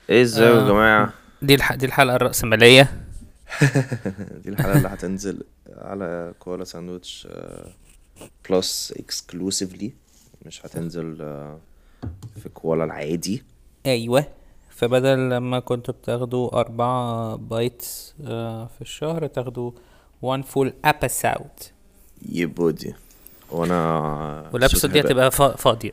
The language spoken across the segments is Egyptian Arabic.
ايه ازاي يا آه. جماعة دي الح... دي الحلقة الرأسمالية دي الحلقة اللي هتنزل على كوالا ساندويتش بلس اكسكلوسيفلي مش هتنزل آه، في كوالا العادي ايوه فبدل لما كنتوا بتاخدوا أربعة بايتس آه في الشهر تاخدوا one full episode يبودي وانا والابسود دي هيبقى- هتبقى فا- فاضية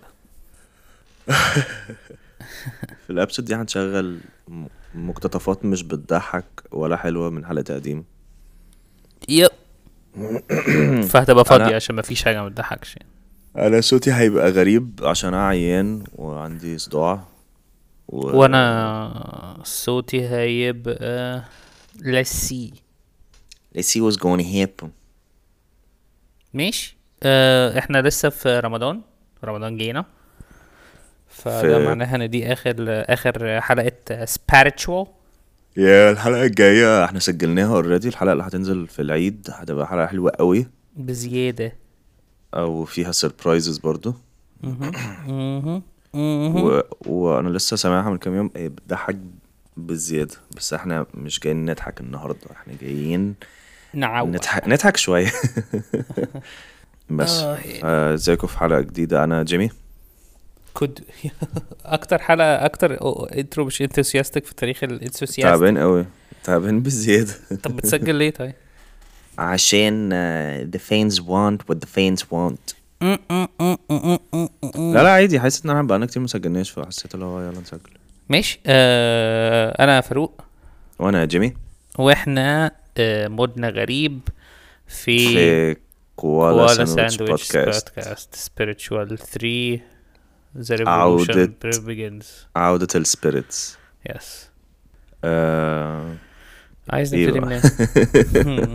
في الابسود دي هنشغل م- مقتطفات مش بتضحك ولا حلوة من حلقة قديمة يب فهتبقى فاضية أنا- عشان مفيش حاجة متضحكش يعني انا صوتي هيبقى غريب عشان انا عيان وعندي صداع و... وانا صوتي هيبقى let's see let's see what's going to happen ماشي آه احنا لسه في رمضان رمضان جينا فده في- معناها ان دي اخر اخر حلقة spiritual يا الحلقة الجاية احنا سجلناها اوريدي الحلقة اللي هتنزل في العيد هتبقى حلقة حلوة قوي بزيادة او فيها سربرايزز برضو مهم. مهم. و... وانا لسه سامعها من كام يوم ايه بتضحك بالزيادة بس احنا مش جايين نضحك النهاردة احنا جايين نعوض نضحك نضحك شوية بس آه، آه، ازيكم في حلقة جديدة انا جيمي كود اكتر حلقة اكتر انترو مش انثوسياستك في تاريخ الانثوسياست تعبان قوي تعبان بالزيادة طب بتسجل ليه طيب؟ عشان آه، the fans want what the fans want لا لا عادي حاسس ان احنا بقالنا كتير مسجلناش فحسيت اللي هو يلا نسجل ماشي آه انا فاروق وانا جيمي واحنا آه مودنا غريب في, في كوالا كوالا ساندويتش ساندويتش بودكاست بودكاست سبيريتشوال 3 The عودة. Revolution begins عودة السبيريتس يس آه... عايز إيه نبتدي بقى؟ منين؟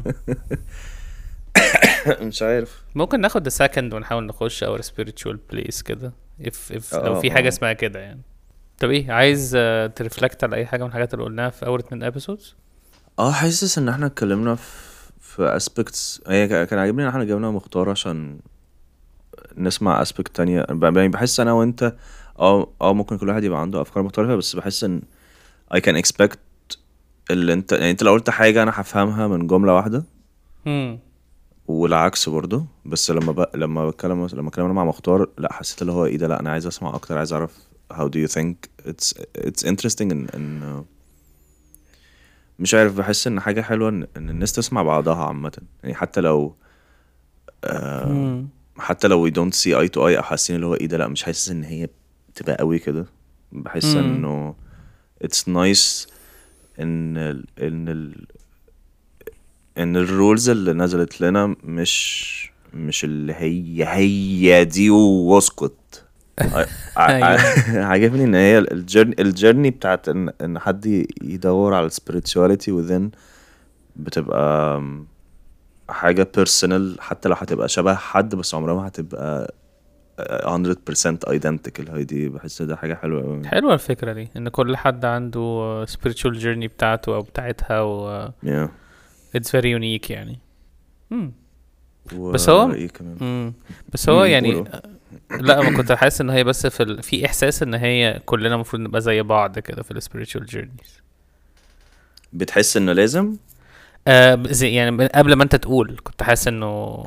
مش عارف ممكن ناخد the second ونحاول نخش اور spiritual place كده if, if آه، لو في حاجة آه. اسمها كده يعني طب ايه عايز uh, ترفلكت على اي حاجة من الحاجات اللي قلناها في اول اتنين episodes؟ اه حاسس ان احنا اتكلمنا في في اسبكتس هي كا- كان عاجبني ان احنا جبنا مختار عشان نسمع اسبكت تانية ب- يعني بحس انا وانت اه اه ممكن كل واحد يبقى عنده افكار مختلفة بس بحس ان I can expect اللي انت يعني انت لو قلت حاجة انا هفهمها من جملة واحدة هم والعكس برضه بس لما ب... لما بتكلم لما اتكلم مع مختار لا حسيت اللي هو ايه ده لا انا عايز اسمع اكتر عايز اعرف how do you think it's it's interesting ان ان مش عارف بحس ان حاجه حلوه ان, إن الناس تسمع بعضها عامه يعني حتى لو آه هم حتى لو we don't see eye to eye او حاسين اللي هو ايه ده لا مش حاسس ان هي بتبقى قوي كده بحس مم. انه it's nice ان ال ان ال ان الرولز اللي نزلت لنا مش مش اللي هي هي دي واسكت ع- ع- أيوة. عاجبني ان هي الجيرني الجيرني بتاعت ان ان حد ي- يدور على spirituality within بتبقى حاجة personal حتى لو هتبقى شبه حد بس عمرها ما هتبقى 100% identical هاي دي بحس ده حاجة حلوة أوي حلوة الفكرة دي ان كل حد عنده spiritual journey بتاعته او بتاعتها و yeah. it's very unique يعني مم. و... بس هو- ايه كمان مم. بس هو مم، يعني قولوا. لا ما كنت حاسس ان هي بس في ال... في احساس ان هي كلنا المفروض نبقى زي بعض كده في السبيريتشوال جيرنيز بتحس انه لازم آه زي يعني من قبل ما انت تقول كنت حاسس انه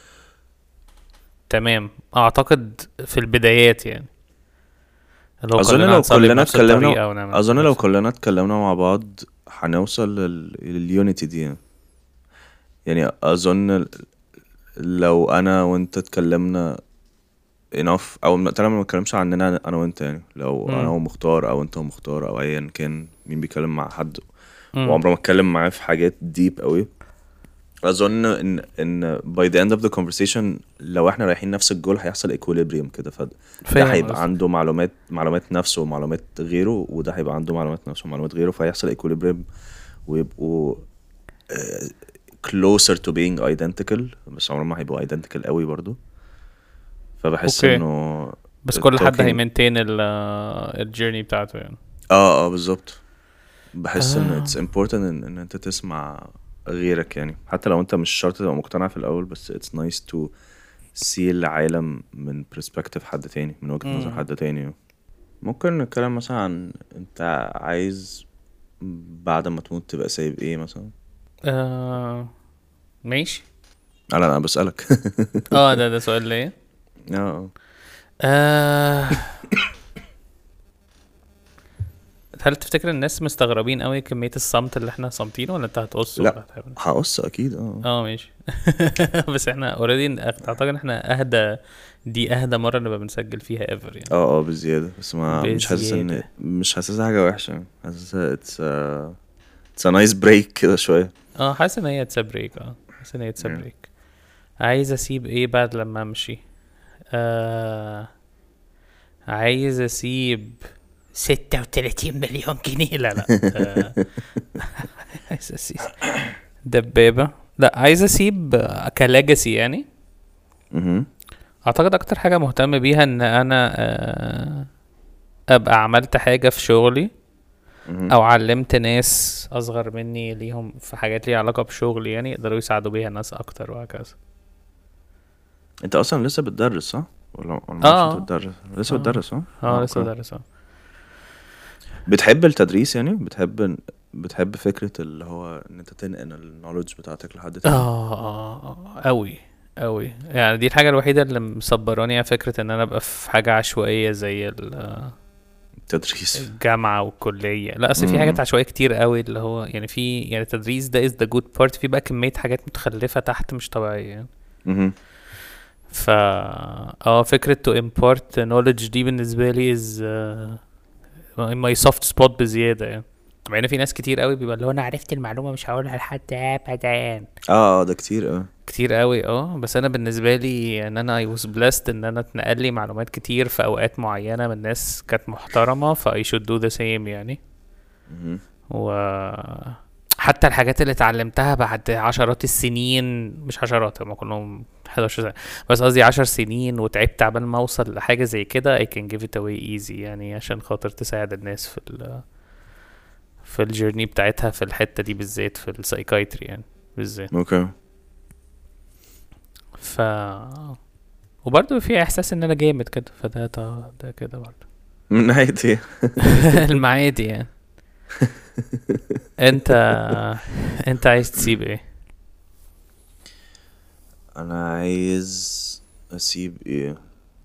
تمام اعتقد في البدايات يعني اللي هو اظن كلنا لو هنصلي كلنا بنفس الطريقة اتكلمنا ونعمل اظن لو نفس- كلنا اتكلمنا مع بعض هنوصل لل... لليونيتي دي يعني اظن لو انا وانت اتكلمنا enough او طالما ما بنتكلمش عننا انا وانت يعني لو مم. انا ومختار او انت ومختار او ايا كان مين بيتكلم مع حد مم. وعمره ما اتكلم معاه في حاجات ديب قوي اظن ان ان by the end of the conversation لو احنا رايحين نفس الجول هيحصل equilibrium كده فده فاهم هيبقى قصدك. عنده معلومات معلومات نفسه ومعلومات غيره وده هيبقى عنده معلومات نفسه ومعلومات غيره فهيحصل equilibrium ويبقوا آه، closer to being identical بس عمرهم ما هيبقوا identical قوي برضو فبحس أوكي. انه بس كل حد talking- هيمنتين الجيرني بتاعته يعني اه اه بالظبط بحس ان آه. it's important ان, ان انت تسمع غيرك يعني حتى لو انت مش شرط تبقى مقتنع في الاول بس it's nice to see العالم من perspective حد تاني من وجهة نظر مم. حد تاني ممكن نتكلم مثلا عن انت عايز بعد ما تموت تبقى سايب ايه مثلا آه ماشي لا لا انا بسألك اه ده ده سؤال ليا اه آه هل تفتكر الناس مستغربين قوي كمية الصمت اللي احنا صامتينه ولا انت هتقص لا. ولا هتعمل؟ هقص اكيد اه اه ماشي بس احنا اوريدي اعتقد ان احنا اهدى دي اهدى مرة نبقى بنسجل فيها ايفر يعني اه اه بزيادة بس ما مش حاسس ان بزيادة. مش حاسسها حاجة وحشة حاسسها اتس اتس نايس بريك كده شوية اه حاسس ان هي تسبريك اه حاسس ان هي Yeah. تسبريك عايز اسيب ايه بعد لما امشي آه عايز اسيب ستة وتلاتين مليون جنيه لا لا آه عايز اسيب دبابة لا عايز اسيب آه، كلاجاسي يعني مهم. اعتقد اكتر حاجة مهتم بيها ان انا آه ابقى عملت حاجة في شغلي مهم. او علمت ناس اصغر مني ليهم في حاجات ليها علاقة بشغلي يعني يقدروا يساعدوا بيها ناس اكتر وهكذا انت اصلا لسه بتدرس صح؟ ولا ولا ما آه. انت بتدرس لسه آه. بتدرس صح؟ اه لسه أوكي. بدرس اه بتحب التدريس يعني؟ بتحب بتحب فكرة اللي هو ان انت تنقل النولج بتاعتك لحد تاني؟ اه اه قوي قوي يعني دي الحاجة الوحيدة اللي مصبراني على فكرة ان انا ابقى في حاجة عشوائية زي ال- التدريس الجامعة والكلية لا اصل في مم. حاجات عشوائية كتير قوي اللي هو يعني في يعني التدريس ده is the good part في بقى كمية حاجات متخلفة تحت مش طبيعية يعني مهم. ف اه فكرة to impart knowledge دي بالنسبة لي is uh, my soft spot بزيادة يعني مع ان في ناس كتير قوي بيبقى اللي هو انا عرفت المعلومة مش هقولها لحد ابدا اه اه ده كتير اه كتير قوي اه بس انا بالنسبة لي ان انا I was blessed ان انا اتنقل لي معلومات كتير في اوقات معينة من ناس كانت محترمة ف I should do the same يعني مهم. و حتى الحاجات اللي اتعلمتها بعد عشرات السنين مش عشرات هم كلهم 11 سنة بس قصدي 10 سنين وتعبت عبال ما اوصل لحاجة زي كده I can give it away easy يعني عشان خاطر تساعد الناس في ال في الجيرني بتاعتها في الحتة دي بالذات في السايكايتري يعني بالذات اوكي ف وبرضه في احساس ان انا جامد كده فده ده, ده كده برضه من ناحية ايه؟ المعادي يعني انت انت عايز تسيب ايه انا عايز اسيب ايه؟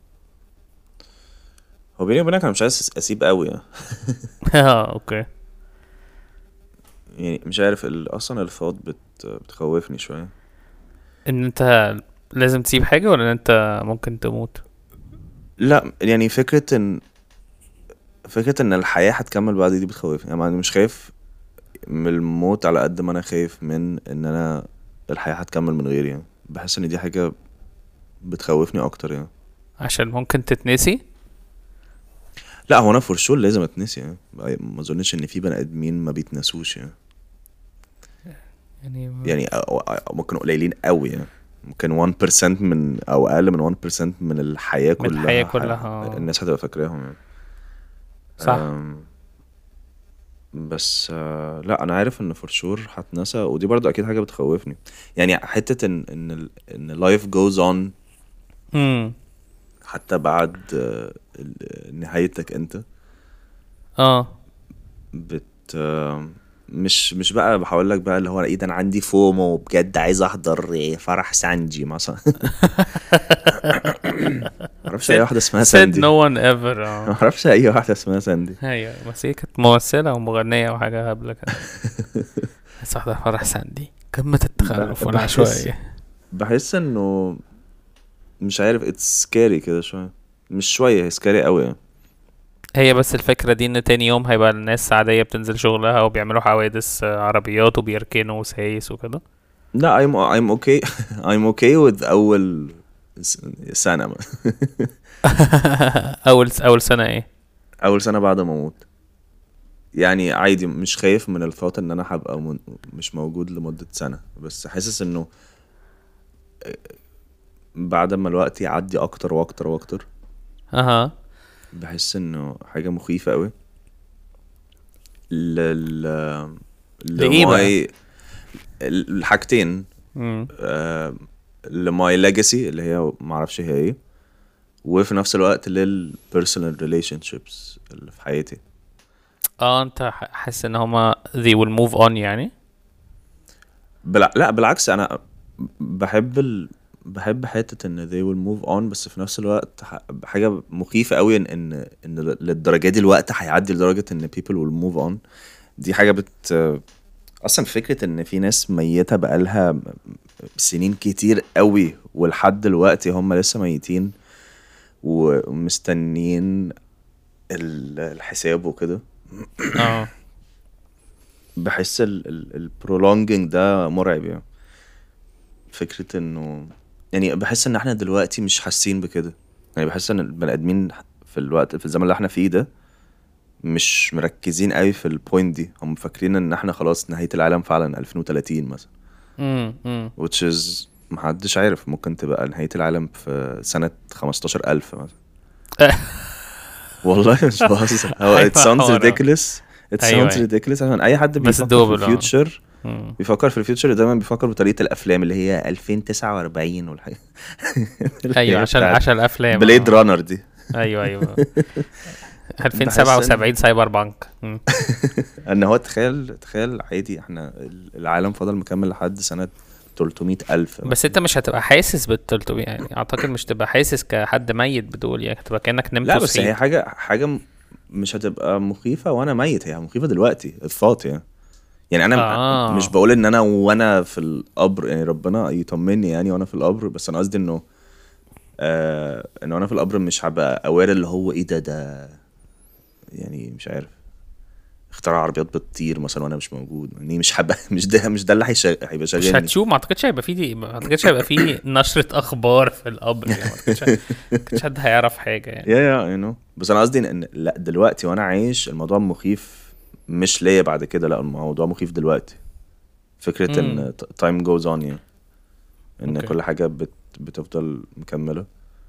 هو بيني وبينك انا مش عايز اسيب قوي يعني. اه اوكي يعني مش عارف ال- اصلا الفوات بت بتخوفني شوية ان انت لازم تسيب حاجة ولا ان انت ممكن تموت لا يعني فكرة ان فكرة ان الحياة هتكمل بعد دي بتخوفني يعني انا مش خايف من الموت على قد ما انا خايف من ان انا الحياة هتكمل من غيري يعني بحس ان دي حاجة بتخوفني اكتر يعني عشان ممكن تتنسي لا هو انا فور شور لازم اتنسي يعني ما اظنش ان في بني ادمين ما بيتنسوش يعني يعني يعني أو- أو- ممكن قليلين قوي يعني ممكن 1% من او اقل من 1% من الحياة من كلها الحياة ح- كلها. الناس هتبقى فاكراهم يعني صح أم، بس آه، لا انا عارف ان فور شور هتنسى ودي برضو اكيد حاجه بتخوفني يعني حته ان ان ال- ان لايف جوز اون امم حتى بعد آه، ال- نهايتك انت اه بت آه، مش مش بقى بحاول لك بقى اللي هو ايه ده انا عندي فومو بجد عايز احضر فرح سانجي مثلا معرفش اي واحده اسمها said ساندي no one ever اه معرفش اي واحده اسمها ساندي ايوه بس هي كانت ممثلة ومغنية وحاجة هبلة كده بس واحدة فرح ساندي قمة التخلف بحس- والعشوائية بحس انه مش عارف اتس سكاري كده شويه مش شويه هي سكاري قوي يعني هي بس الفكرة دي ان تاني يوم هيبقى الناس عادية بتنزل شغلها وبيعملوا حوادث آه، عربيات وبيركنوا وسايس وكده لا I'm I'm okay I'm okay with أول س- سنة مثلا. اول اول سنة ايه أول سنة بعد ما أموت يعني عادي مش خايف من الفوت إن أنا هبقى من مش موجود لمدة سنة بس حاسس إنه بعد ما الوقت يعدي أكتر وأكتر وأكتر اها بحس إنه حاجة مخيفة أوي لل لإيه بقى؟ لماي الحاجتين مم. لماي ليجاسي اللي هي معرفش هي ايه وفي نفس الوقت للبيرسونال ريليشن شيبس اللي في حياتي اه انت ح- حاسس ان هما they will move on يعني بلا... لا بالعكس انا بحب ال... بحب حته ان they will move on بس في نفس الوقت ح- حاجه مخيفه قوي ان ان ان للدرجه دي الوقت هيعدي لدرجه ان people will move on دي حاجه بت اصلا فكره ان في ناس ميته بقالها سنين كتير قوي ولحد دلوقتي هم لسه ميتين ومستنيين ال- الحساب وكده اه بحس البرولونجينج ده مرعب يعني فكرة انه يعني بحس ان احنا دلوقتي مش حاسين بكده يعني بحس ان البني ادمين في الوقت في الزمن اللي احنا فيه ده مش مركزين قوي في البوينت دي هم فاكرين ان احنا خلاص نهاية العالم فعلا 2030 مثلا امم امم which is محدش عارف ممكن تبقى نهاية العالم في سنة 15000 مثلا والله مش بهزر هو أيوة، it sounds حوار. ridiculous it أيوة، sounds أيوة. ridiculous عشان اي حد بس بيفكر doable، في آه. الفيوتشر مم. بيفكر في الفيوتشر دايما بيفكر بطريقه الافلام اللي هي 2049 والحاجه ايوه عشان عشان الافلام بليد آه. رانر دي ايوه ايوه 2077 سايبر بانك مم. ان هو تخيل تخيل عادي احنا العالم فضل مكمل لحد سنه 300 الف بس انت مش هتبقى حاسس بال 300 يعني اعتقد مش تبقى حاسس كحد ميت بدول يعني هتبقى كانك نمت لا بس وصحيت. هي حاجه حاجه م- مش هتبقى مخيفه وانا ميت هي مخيفه دلوقتي الثought يعني يعني انا آه. آه. مش بقول ان انا وانا في القبر يعني ربنا يطمني يعني وانا في القبر بس انا قصدي انه آه انه انا في القبر مش هبقى اوير اللي هو ايه ده ده يعني مش عارف اختراع عربيات بتطير مثلا وانا مش موجود يعني مش هبقى مش ده مش ده اللي هيشغ- هيبقى مش شاغلني هتشوف ما اعتقدش هيبقى في دي ما اعتقدش هيبقى في نشرة اخبار في القبر يعني ما اعتقدش ما اعتقدش حد هيعرف حاجة يعني يا يا يو نو بس انا قصدي ان لا دلوقتي وانا عايش الموضوع مخيف مش ليا بعد كده لا الموضوع مخيف دلوقتي فكره مم. ان تايم جوز اون يعني ان أوكي. كل حاجه بت بتفضل مكمله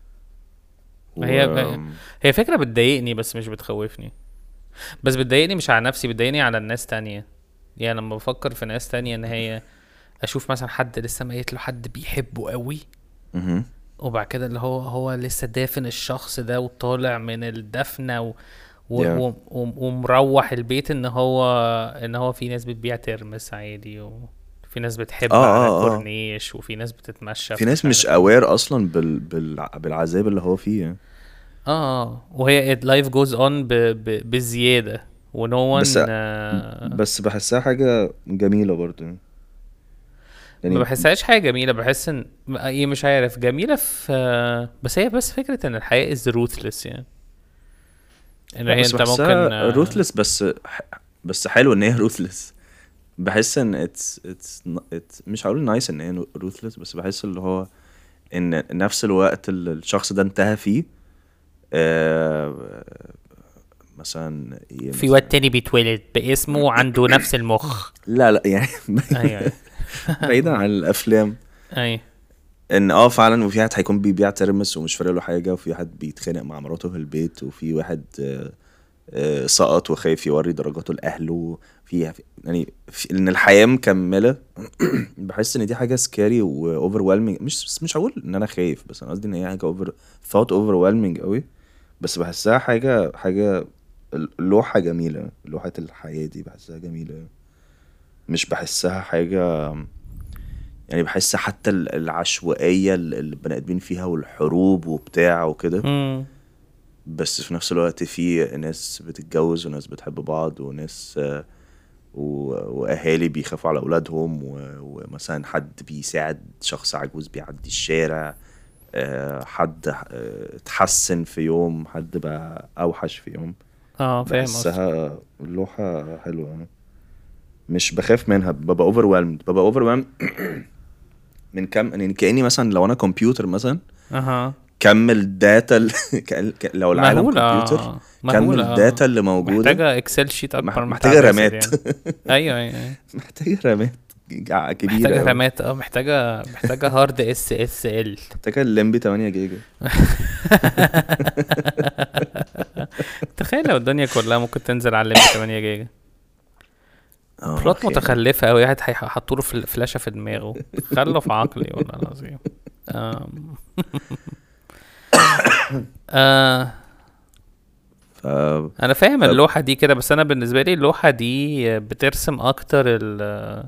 هي- هي فكرة بتضايقني بس مش بتخوفني بس بتضايقني مش على نفسي بتضايقني على الناس تانية يعني لما بفكر في ناس تانية ان هي اشوف مثلا حد لسه ميت له حد بيحبه قوي مهم. وبعد كده اللي هو هو لسه دافن الشخص ده وطالع من الدفنة و... و... Yeah. و... و... ومروح البيت ان هو ان هو في ناس بتبيع ترمس عادي وفي ناس بتحب آه، على آه، آه. الكورنيش وفي ناس بتتمشى في ناس مش اوير اصلا بال... بال... بالعذاب اللي هو فيه يعني. اه اه وهي لايف جوز اون بزياده ونو ون بس- بس بحسها حاجه جميله برضه يعني. ما بحسهاش حاجه جميله بحس ان ايه مش عارف جميله في بس هي بس فكره ان الحياه از روثلس يعني ان هي انت ممكن آه، روثلس بس بس حلو ان هي روثلس بحس ان اتس اتس مش هقول نايس ان هي روثلس بس بحس اللي هو ان نفس الوقت اللي الشخص ده انتهى فيه آه مثلا إيه في مثلاً- واد تاني بيتولد باسمه وعنده نفس المخ لا لا يعني ايوه ايوه بعيدا عن الافلام ايوه ان اه فعلا وفي واحد هيكون بيبيع ترمس ومش فارق له حاجه وفي واحد بيتخانق مع مراته في البيت وفي واحد آه، آه، سقط وخايف يوري درجاته لاهله في يعني في ان الحياه مكمله بحس ان دي حاجه سكاري واوفر مش مش هقول ان انا خايف بس انا قصدي ان هي حاجه اوفر ثوت اوفر قوي بس بحسها حاجه حاجه لوحه جميله لوحه الحياه دي بحسها جميله مش بحسها حاجه يعني بحس حتى ال- العشوائيه اللي البني ادمين فيها والحروب وبتاع وكده امم بس في نفس الوقت في ناس بتتجوز وناس بتحب بعض وناس آه، و- واهالي بيخافوا على اولادهم و- ومثلا حد بيساعد شخص عجوز بيعدي الشارع آه، حد آه، اتحسن في يوم حد بقى اوحش في يوم اه فاهم قصدك. بحسها لوحه حلوه مش بخاف منها ببقى اوفر ببقى اوفر من كم يعني كاني مثلا لو انا كمبيوتر مثلا اها كم الداتا ال- ك- ك- لو العالم مهولة كمبيوتر آه. كم مهولة آه. الداتا اللي موجوده محتاجة اكسل شيت مح- اكبر من محتاجة بتاع باسل رامات. يعني. ايوه ايوه أيوة. محتاجه رامات جع- كبيره محتاجة أوي. رامات اه محتاجة محتاجة هارد اس اس ال محتاجه الليمبي 8 جيجا تخيل لو الدنيا كلها ممكن تنزل على الليمت 8 جيجا آه، بلوت أوكي. متخلفة أوي واحد هيحطوا له فل- فلاشة في دماغه تخلف عقلي والله العظيم آم. آه ف انا فاهم طب- اللوحه دي كده بس انا بالنسبه لي اللوحه دي بترسم اكتر ال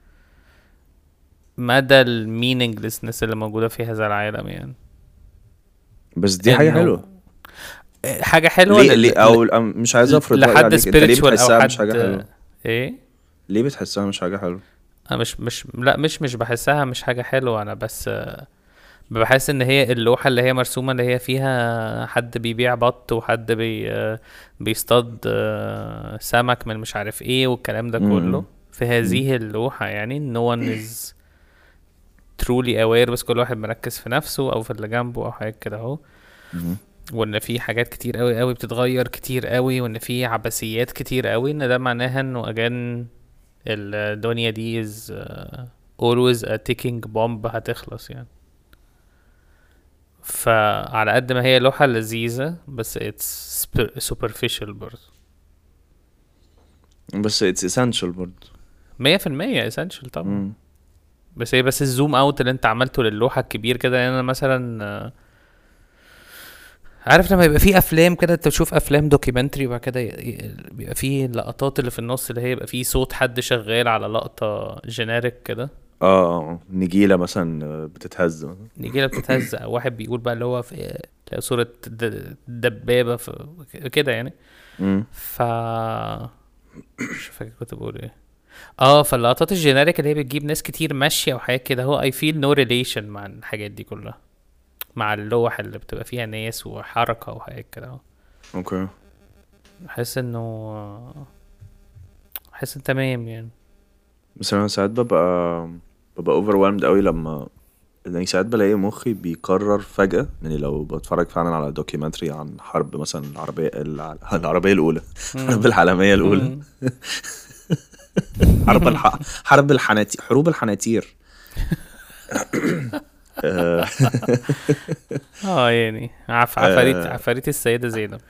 مدى المينينجلسنس اللي موجوده في هذا العالم يعني بس دي حاجه إنه- حلوه حاجه حلوه ليه لل- ليه او أم- مش عايز افرض رأيي لحد عليك انت ليه spiritual او بتحسها حد مش حاجه حلوه ايه ليه بتحسها مش حاجه حلوه انا مش مش لا مش مش بحسها مش حاجه حلوه انا بس آه، بحس ان هي اللوحه اللي هي مرسومه اللي هي فيها حد بيبيع بط وحد بي آه، بيصطاد آه، سمك من مش عارف ايه والكلام ده مم. كله في هذه اللوحه يعني no one is truly aware بس كل واحد مركز في نفسه او في اللي جنبه او حاجه كده اهو مهم. وان في حاجات كتير قوي قوي بتتغير كتير قوي وان في عبثيات كتير قوي ان ده معناها انه اجان الدنيا دي is uh, always a ticking bomb هتخلص يعني فعلى قد ما هي لوحة لذيذة بس it's sp- superficial برضه بس اتس اسينشال برضه مية في المية essential طبعا مم. بس هي بس الزوم اوت اللي انت عملته للوحة الكبير كده يعني انا مثلا آه، عارف لما يبقى في افلام كده انت تشوف افلام دوكيومنتري وبعد كده ي- ي- بيبقى في اللقطات اللي في النص اللي هي يبقى في صوت حد شغال على لقطة جينيريك كده اه اه نجيله مثلا بتتهز نيجي لك بتتهز او واحد بيقول بقى اللي هو في تلاقي صورة د- دبابة في كده يعني مم. ف مش فاكر كنت بقول ايه اه فاللقطات الجينيريك اللي هي بتجيب ناس كتير ماشية وحاجات كده هو اي فيل نو ريليشن مع الحاجات دي كلها مع اللوح اللي بتبقى فيها ناس وحركة وحاجات كده اهو اوكي بحس انه بحس ان تمام يعني بس انا ساعات ببقى ببقى اوفر قوي لما يعني ساعات بلاقي مخي بيقرر فجأة يعني لو بتفرج فعلا على دوكيومنتري عن حرب مثلا العربية الع- العربية الأولى الحرب العالمية الأولى مم. حرب الح... حرب الحناتير حروب الحناتير آه، اه يعني عف... عفاريت آه. عفاريت السيدة زينب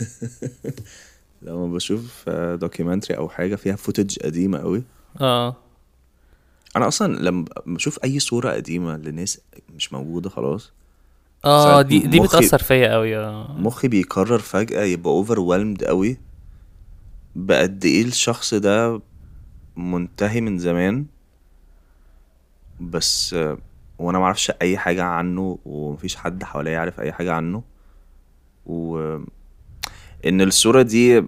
لما بشوف دوكيومنتري أو حاجة فيها فوتج قديمة قوي اه أنا أصلا لما بشوف أي صورة قديمة لناس مش موجودة خلاص اه ساعات دي دي مخي- بتأثر فيا قوي اه مخي بيقرر فجأة يبقى اوفر قوي بقد ايه الشخص ده منتهي من زمان بس آه، وانا معرفش اي حاجة عنه ومفيش حد حواليا يعرف اي حاجة عنه و ان الصورة دي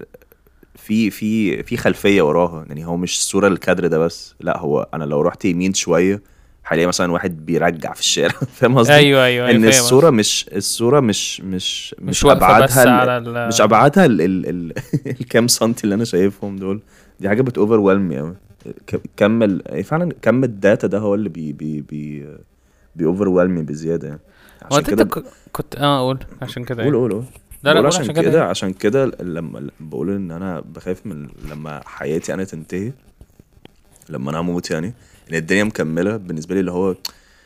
في في في خلفية وراها يعني هو مش الصورة الكادر ده بس لا هو انا لو رحت يمين شوية هلاقي مثلا واحد بيرجع في الشارع فاهم قصدي؟ ايوه ايوه ان أيوة، فاهم الصورة مش الصورة مش مش مش واقفة بس ال- على ال- مش ابعادها ال ال ال الكام سنتي اللي انا شايفهم دول دي حاجه بتوفر ويلم يعني ك- كم ال- يعني فعلا كم الداتا ده هو اللي بي بي بي بيوفر ويلم بزياده يعني هو عشان انت كده ك- كنت اه قول عشان كده قول إيه؟ قول قول لا لا بقول قول عشان عشان كده كده إيه؟ عشان كده لما بقول ان انا بخاف من لما حياتي انا تنتهي لما انا اموت يعني ان الدنيا مكمله بالنسبه لي اللي هو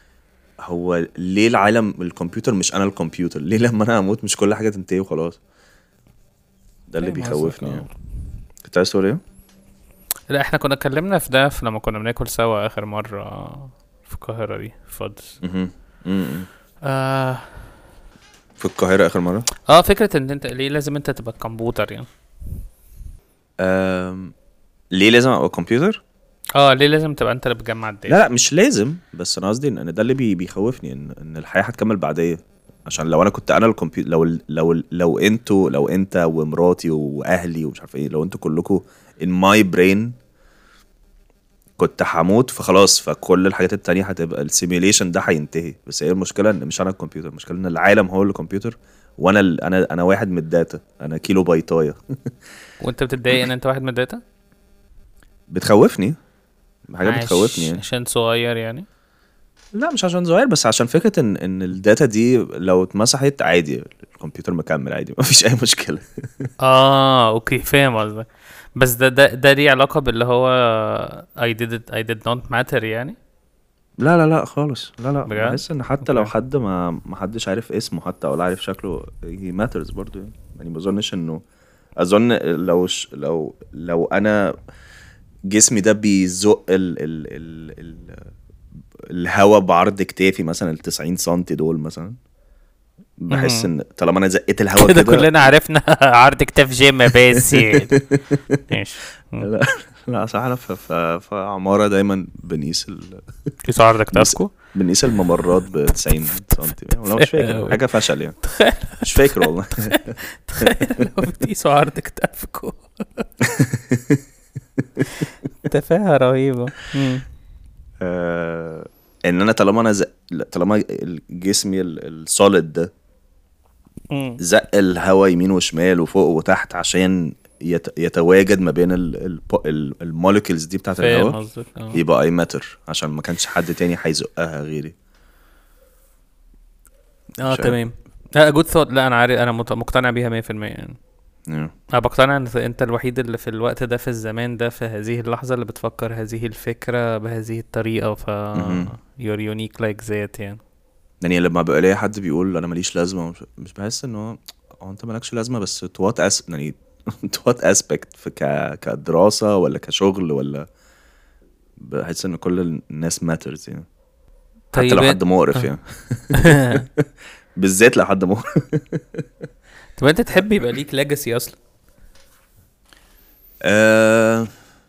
هو ليه العالم الكمبيوتر مش انا الكمبيوتر ليه لما انا اموت مش كل حاجه تنتهي وخلاص ده اللي فاهم قصدك، بيخوفني آه. يعني كنت عايز تقول ايه؟ لا احنا كنا اتكلمنا في ده في لما كنا بناكل سوا اخر مرة في القاهرة دي في فادز مهم. مم. آه في القاهرة آخر مرة اه فكرة ان انت ليه لازم انت تبقى كمبيوتر يعني أم... ليه لازم أبقى كمبيوتر؟ اه ليه لازم تبقى انت اللي بتجمع الداتا لا لا مش لازم بس أنا قصدي إن إن ده اللي بي... بيخوفني إن إن الحياة هتكمل بعدية عشان لو أنا كنت أنا الكمبيوتر لو لو لو أنتوا لو أنت ومراتي وأهلي ومش عارف إيه لو أنتوا كلكم in my brain كنت هموت فخلاص فكل الحاجات التانية هتبقى السيميوليشن ده هينتهي بس هي المشكلة إن مش أنا الكمبيوتر المشكلة إن العالم هو اللي كمبيوتر وأنا ال... أنا أنا واحد من الداتا أنا كيلو بايتاية وانت بتتضايق ان انت واحد من الداتا بتخوفني حاجة عش- بتخوفني يعني عشان صغير يعني لا مش عشان صغير بس عشان فكره ان ان الداتا دي لو اتمسحت عادي الكمبيوتر مكمل عادي مفيش اي مشكله اه اوكي فاهم قصدك بس ده ده ده ليه علاقة باللي هو I did it I did not matter يعني لا لا لا خالص لا لا بجد؟ بحس ان حتى لو أوكي. حد ما ما حدش عارف اسمه حتى ولا عارف شكله he matters برضو يعني يعني ما اظنش انه اظن لو ش... لو لو انا جسمي ده بيزق ال ال ال ال الهوا بعرض كتافي مثلا ال 90 سم دول مثلا بحس مهم. ان طالما انا زقيت الهوا كده كده كلنا عرفنا عرض كتاف جيم بس يعني. ماشي لا لا صح انا في, في, في عماره دايما بنقيس ال... كيسو عرض كتافكو بنقيس الممرات ب 90 سم والله مش فاكر حاجه فشل يعني مش فاكر والله تخيل لو بتقيسوا عرض كتافكو تفاهة رهيبة مم. آه، ان انا طالما انا زق... طالما جسمي السوليد ده مم. زق الهوا يمين وشمال وفوق وتحت عشان يت... يتواجد ما بين المولكيولز دي بتاعت فاهم الهوا قصدك اه يبقى اي ماتر عشان ما كانش حد تاني هيزقها غيري اه مش تمام لا جود ثوت لا انا عارف انا مت- مقتنع بيها 100% يعني Yeah. انا بقتنع ان انت الوحيد اللي في الوقت ده في الزمان ده في هذه اللحظة اللي بتفكر هذه الفكرة بهذه الطريقة ف مهم. you're unique like that يعني يعني لما بقى ليا حد بيقول انا ماليش لازمه مش, مش بحس ان هو هو انت مالكش لازمه بس تو وات اس يعني تو وات اسبكت في ك... كدراسه ولا كشغل ولا بحس ان كل الناس ماترز يعني حتى لو طيب حد مقرف يعني بالذات لو حد مقرف طب انت تحب يبقى ليك ليجاسي اصلا أه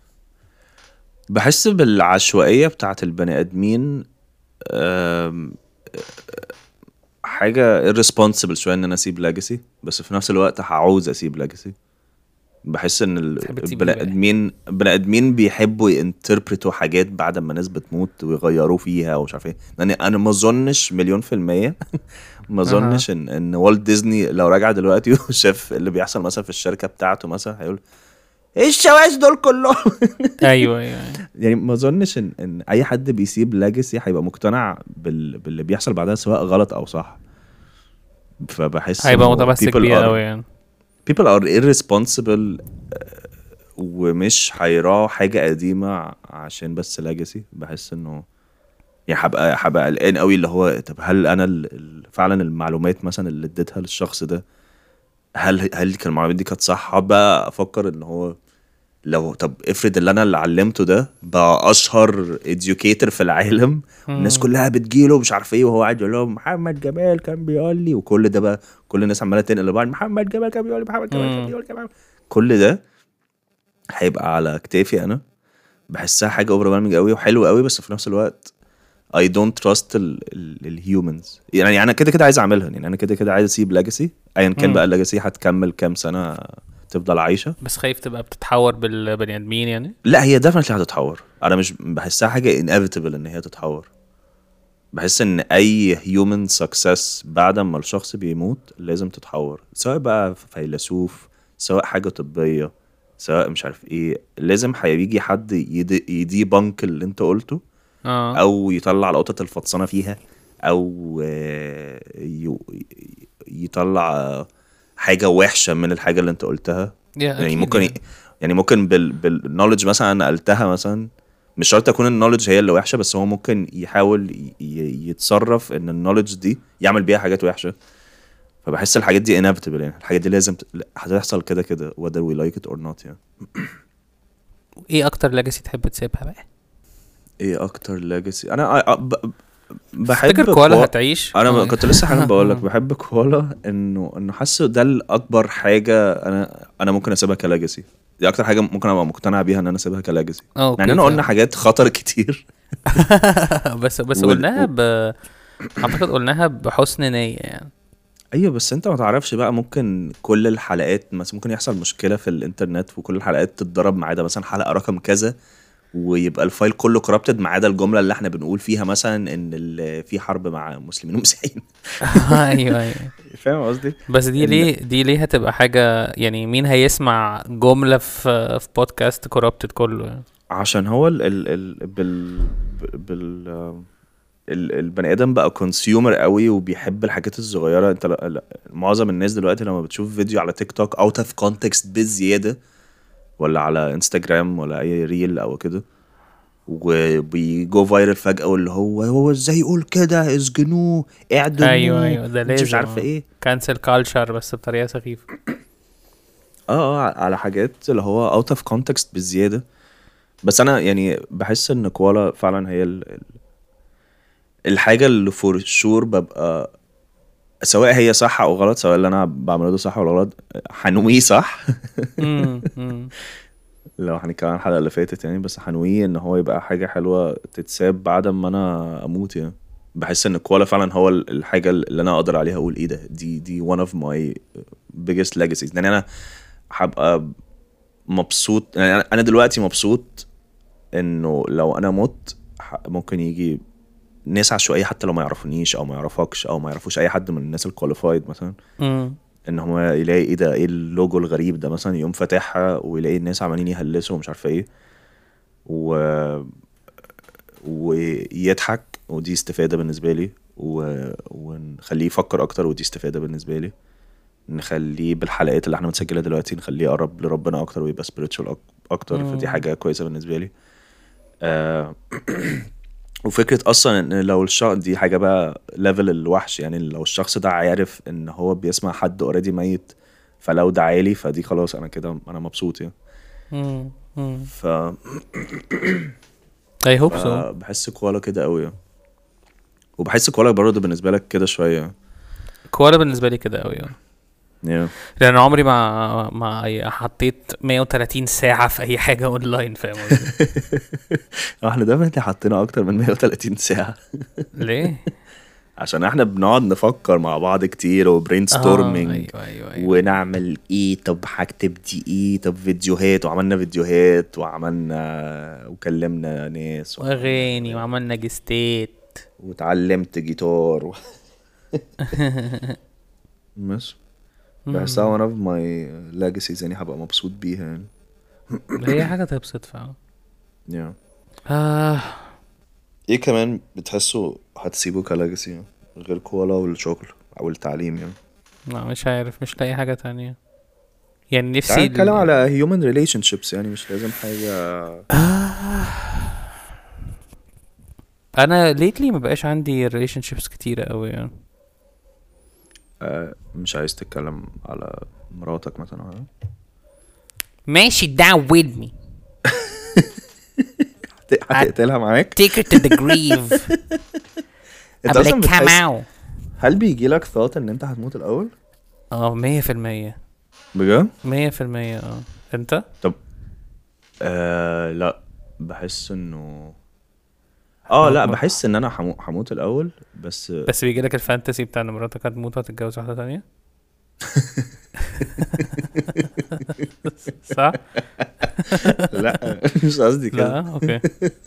بحس بالعشوائية بتاعت البني آدمين أم، حاجة irresponsible شوية إن أنا أسيب ليجاسي بس في نفس الوقت هعوز أسيب ليجاسي بحس إن ال- تحب تسيب البني إيه بقى؟ آدمين البني آدمين بيحبوا ينتربرتوا حاجات بعد ما ناس بتموت ويغيروا فيها ومش عارف إيه يعني أنا ما أظنش مليون في المية ما أظنش إن إن والت ديزني لو رجع دلوقتي وشاف اللي بيحصل مثلا في الشركة بتاعته مثلا هيقول ايه الشواذ دول كلهم ايوه ايوه يعني ما اظنش ان ان اي حد بيسيب لاجسي هيبقى مقتنع بال... باللي بيحصل بعدها سواء غلط او صح فبحس هيبقى إنه متمسك people بيها are- قوي يعني people are irresponsible آه، ومش هيراعوا حاجة قديمة عشان بس لاجسي بحس انه يعني هبقى هبقى قلقان قوي اللي هو طب هل انا ال... ال- فعلا المعلومات مثلا اللي اديتها للشخص ده هل هل كان المعلومات دي كانت صح هبقى افكر ان هو لو طب افرض اللي انا اللي علمته ده بقى اشهر educator في العالم الناس مم. كلها بتجيله مش عارف ايه وهو قاعد يقول لهم محمد جمال كان بيقول لي وكل ده بقى كل الناس عماله تنقل لبعض محمد جمال كان بيقول لي محمد جمال كان مم. بيقول لي كمان كل ده هيبقى على كتافي انا بحسها حاجه اوفر قوي وحلوه قوي بس في نفس الوقت I don't trust ال ال الهيومنز يعني انا كده كده عايز اعملها يعني انا كده كده عايز اسيب ليجاسي ايا كان مم. بقى الليجاسي هتكمل كام سنه تفضل عايشه بس خايف تبقى بتتحور بالبني ادمين يعني لا هي ديفنتلي هتتحور انا مش بحسها حاجه inevitable ان هي تتحور بحس ان اي human success بعد ما الشخص بيموت لازم تتحور سواء بقى فيلسوف سواء حاجه طبيه سواء مش عارف ايه لازم هيجي حد يدي, يدي بنك اللي انت قلته اه او يطلع القطط الفطسانه فيها او آه، ي- يطلع آه، حاجه وحشه من الحاجه اللي انت قلتها يعني ممكن ي... يعني ممكن بال بالنولج مثلا انا نقلتها مثلا مش شرط تكون النولج هي اللي وحشه بس هو ممكن يحاول ي... ي- يتصرف ان النولج دي يعمل بيها حاجات وحشه فبحس الحاجات دي inevitable يعني الحاجات دي لازم ت... هتحصل كده كده whether we like it or not يعني ايه اكتر ليجاسي تحب تسيبها بقى ايه اكتر ليجاسي انا أ- أ- ب... بحب تفتكر كوالا كوا- هتعيش انا آه. كنت لسه حالا بقول لك بحب كوالا انه انه حاسه ده الاكبر حاجه انا انا ممكن اسيبها كلاجسي دي اكتر حاجه ممكن ابقى مقتنع بيها ان انا اسيبها كلاجسي اه اوكي مع اننا قلنا فاهم. حاجات خطر كتير بس بس وال- قلناها ب اعتقد قلناها بحسن نية يعني ايوه بس انت ما تعرفش بقى ممكن كل الحلقات مثلا ممكن يحصل مشكله في الانترنت وكل الحلقات تتضرب ما عدا مثلا حلقه رقم كذا ويبقى الفايل كله كوربتد ما عدا الجمله اللي احنا بنقول فيها مثلا ان ال- في حرب مع مسلمين ومسيحيين ايوه ايوه فاهم قصدي؟ بس دي ال- ليه دي ليه هتبقى حاجة يعني مين هيسمع جملة في في بودكاست كوربتد كله يعني عشان هو ال ال ال بال بال ال البني ادم بقى كونسيومر قوي وبيحب الحاجات الصغيره انت لا لا معظم الناس دلوقتي لما بتشوف فيديو على تيك توك اوت اوف كونتكست بالزياده ولا على انستجرام ولا اي ريل او كده وبيجو فايرال فجاه واللي هو هو ازاي يقول كده اسجنوه اعدموه ايوه ايوه ده مش, لازم مش عارفه ايه كانسل كالتشر بس بطريقة سخيفة اه اه على حاجات اللي هو اوت اوف كونتكست بالزياده بس انا يعني بحس ان كوالا فعلا هي ال... ال- الحاجه اللي فور شور ببقى سواء هي صح او غلط سواء اللي انا بعمله ده صح ولا غلط هنويه صح مم، مم. لو هنتكلم عن الحلقه اللي فاتت يعني بس هنويه ان هو يبقى حاجه حلوه تتساب بعد ما انا اموت يعني بحس ان الكوالا فعلا هو ال- الحاجه اللي انا اقدر عليها اقول ايه ده دي دي one of my biggest legacies يعني انا هبقى مبسوط يعني أنا- انا دلوقتي مبسوط انه لو انا مت ح- ممكن يجي ناس عشوائيه حتى لو ما يعرفونيش او ما يعرفكش او ما يعرفوش اي حد من الناس الكواليفايد مثلا مم. ان هو يلاقي ايه ده ايه اللوجو الغريب ده مثلا يقوم فاتحها ويلاقي الناس عمالين يهلسوا ومش عارفه ايه و ويضحك ودي استفاده بالنسبه لي و... ونخليه يفكر اكتر ودي استفاده بالنسبه لي نخليه بالحلقات اللي احنا بنسجلها دلوقتي نخليه يقرب لربنا اكتر ويبقى spiritual أك- اكتر مم. فدي حاجه كويسه بالنسبه لي آه وفكره اصلا ان لو الشخص دي حاجه بقى ليفل الوحش يعني لو الشخص ده عارف ان هو بيسمع حد اوريدي ميت فلو دعالي فدي خلاص انا كده انا مبسوط يعني مم. مم. ف I hope so ف- بحس كوالا كده قوي يعني. وبحس كوالا برضه بالنسبه لك كده شويه كوالا بالنسبه لي كده قوي يعني yeah. لان عمري ما ما حطيت 130 ساعه في اي حاجه اونلاين فاهم قصدي؟ احنا دايما حطينا اكتر من 130 ساعه ليه؟ عشان احنا بنقعد نفكر مع بعض كتير وبرين ستورمينج ايوه ايوه ايوه ونعمل ايه طب هكتب دي ايه طب فيديوهات وعملنا فيديوهات وعملنا وكلمنا ناس واغاني وعملنا جستات وتعلمت جيتار و... بس بحسها one of my legacies يعني هبقى مبسوط بيها يعني هي حاجه تبسط فعلا yeah. آه ايه كمان بتحسه هتسيبه كلاجسي غير كولا والشغل او التعليم يعني لا مش عارف مش لاقي حاجه تانية يعني نفسي تعال ال- نتكلم على human relationships يعني مش لازم حاجة انا ليتلي ما بقاش عندي ريليشن شيبس كتيره قوي يعني آه، مش عايز تتكلم على مراتك مثلا ها؟ ماشي down with me هت- هتقتلها معاك take her to the grave انت قبل اصلا come بتحس out هل بيجي لك ثوت ان انت هتموت الاول اه مية في المية بجد مية في المية اه انت آه لا بحس انه اه لا بحس ان انا همو- هموت الاول بس بس بيجي لك الفانتسي بتاع ان مراتك هتموت وهتتجوز واحدة تانية صح؟ لا مش قصدي كده لا اوكي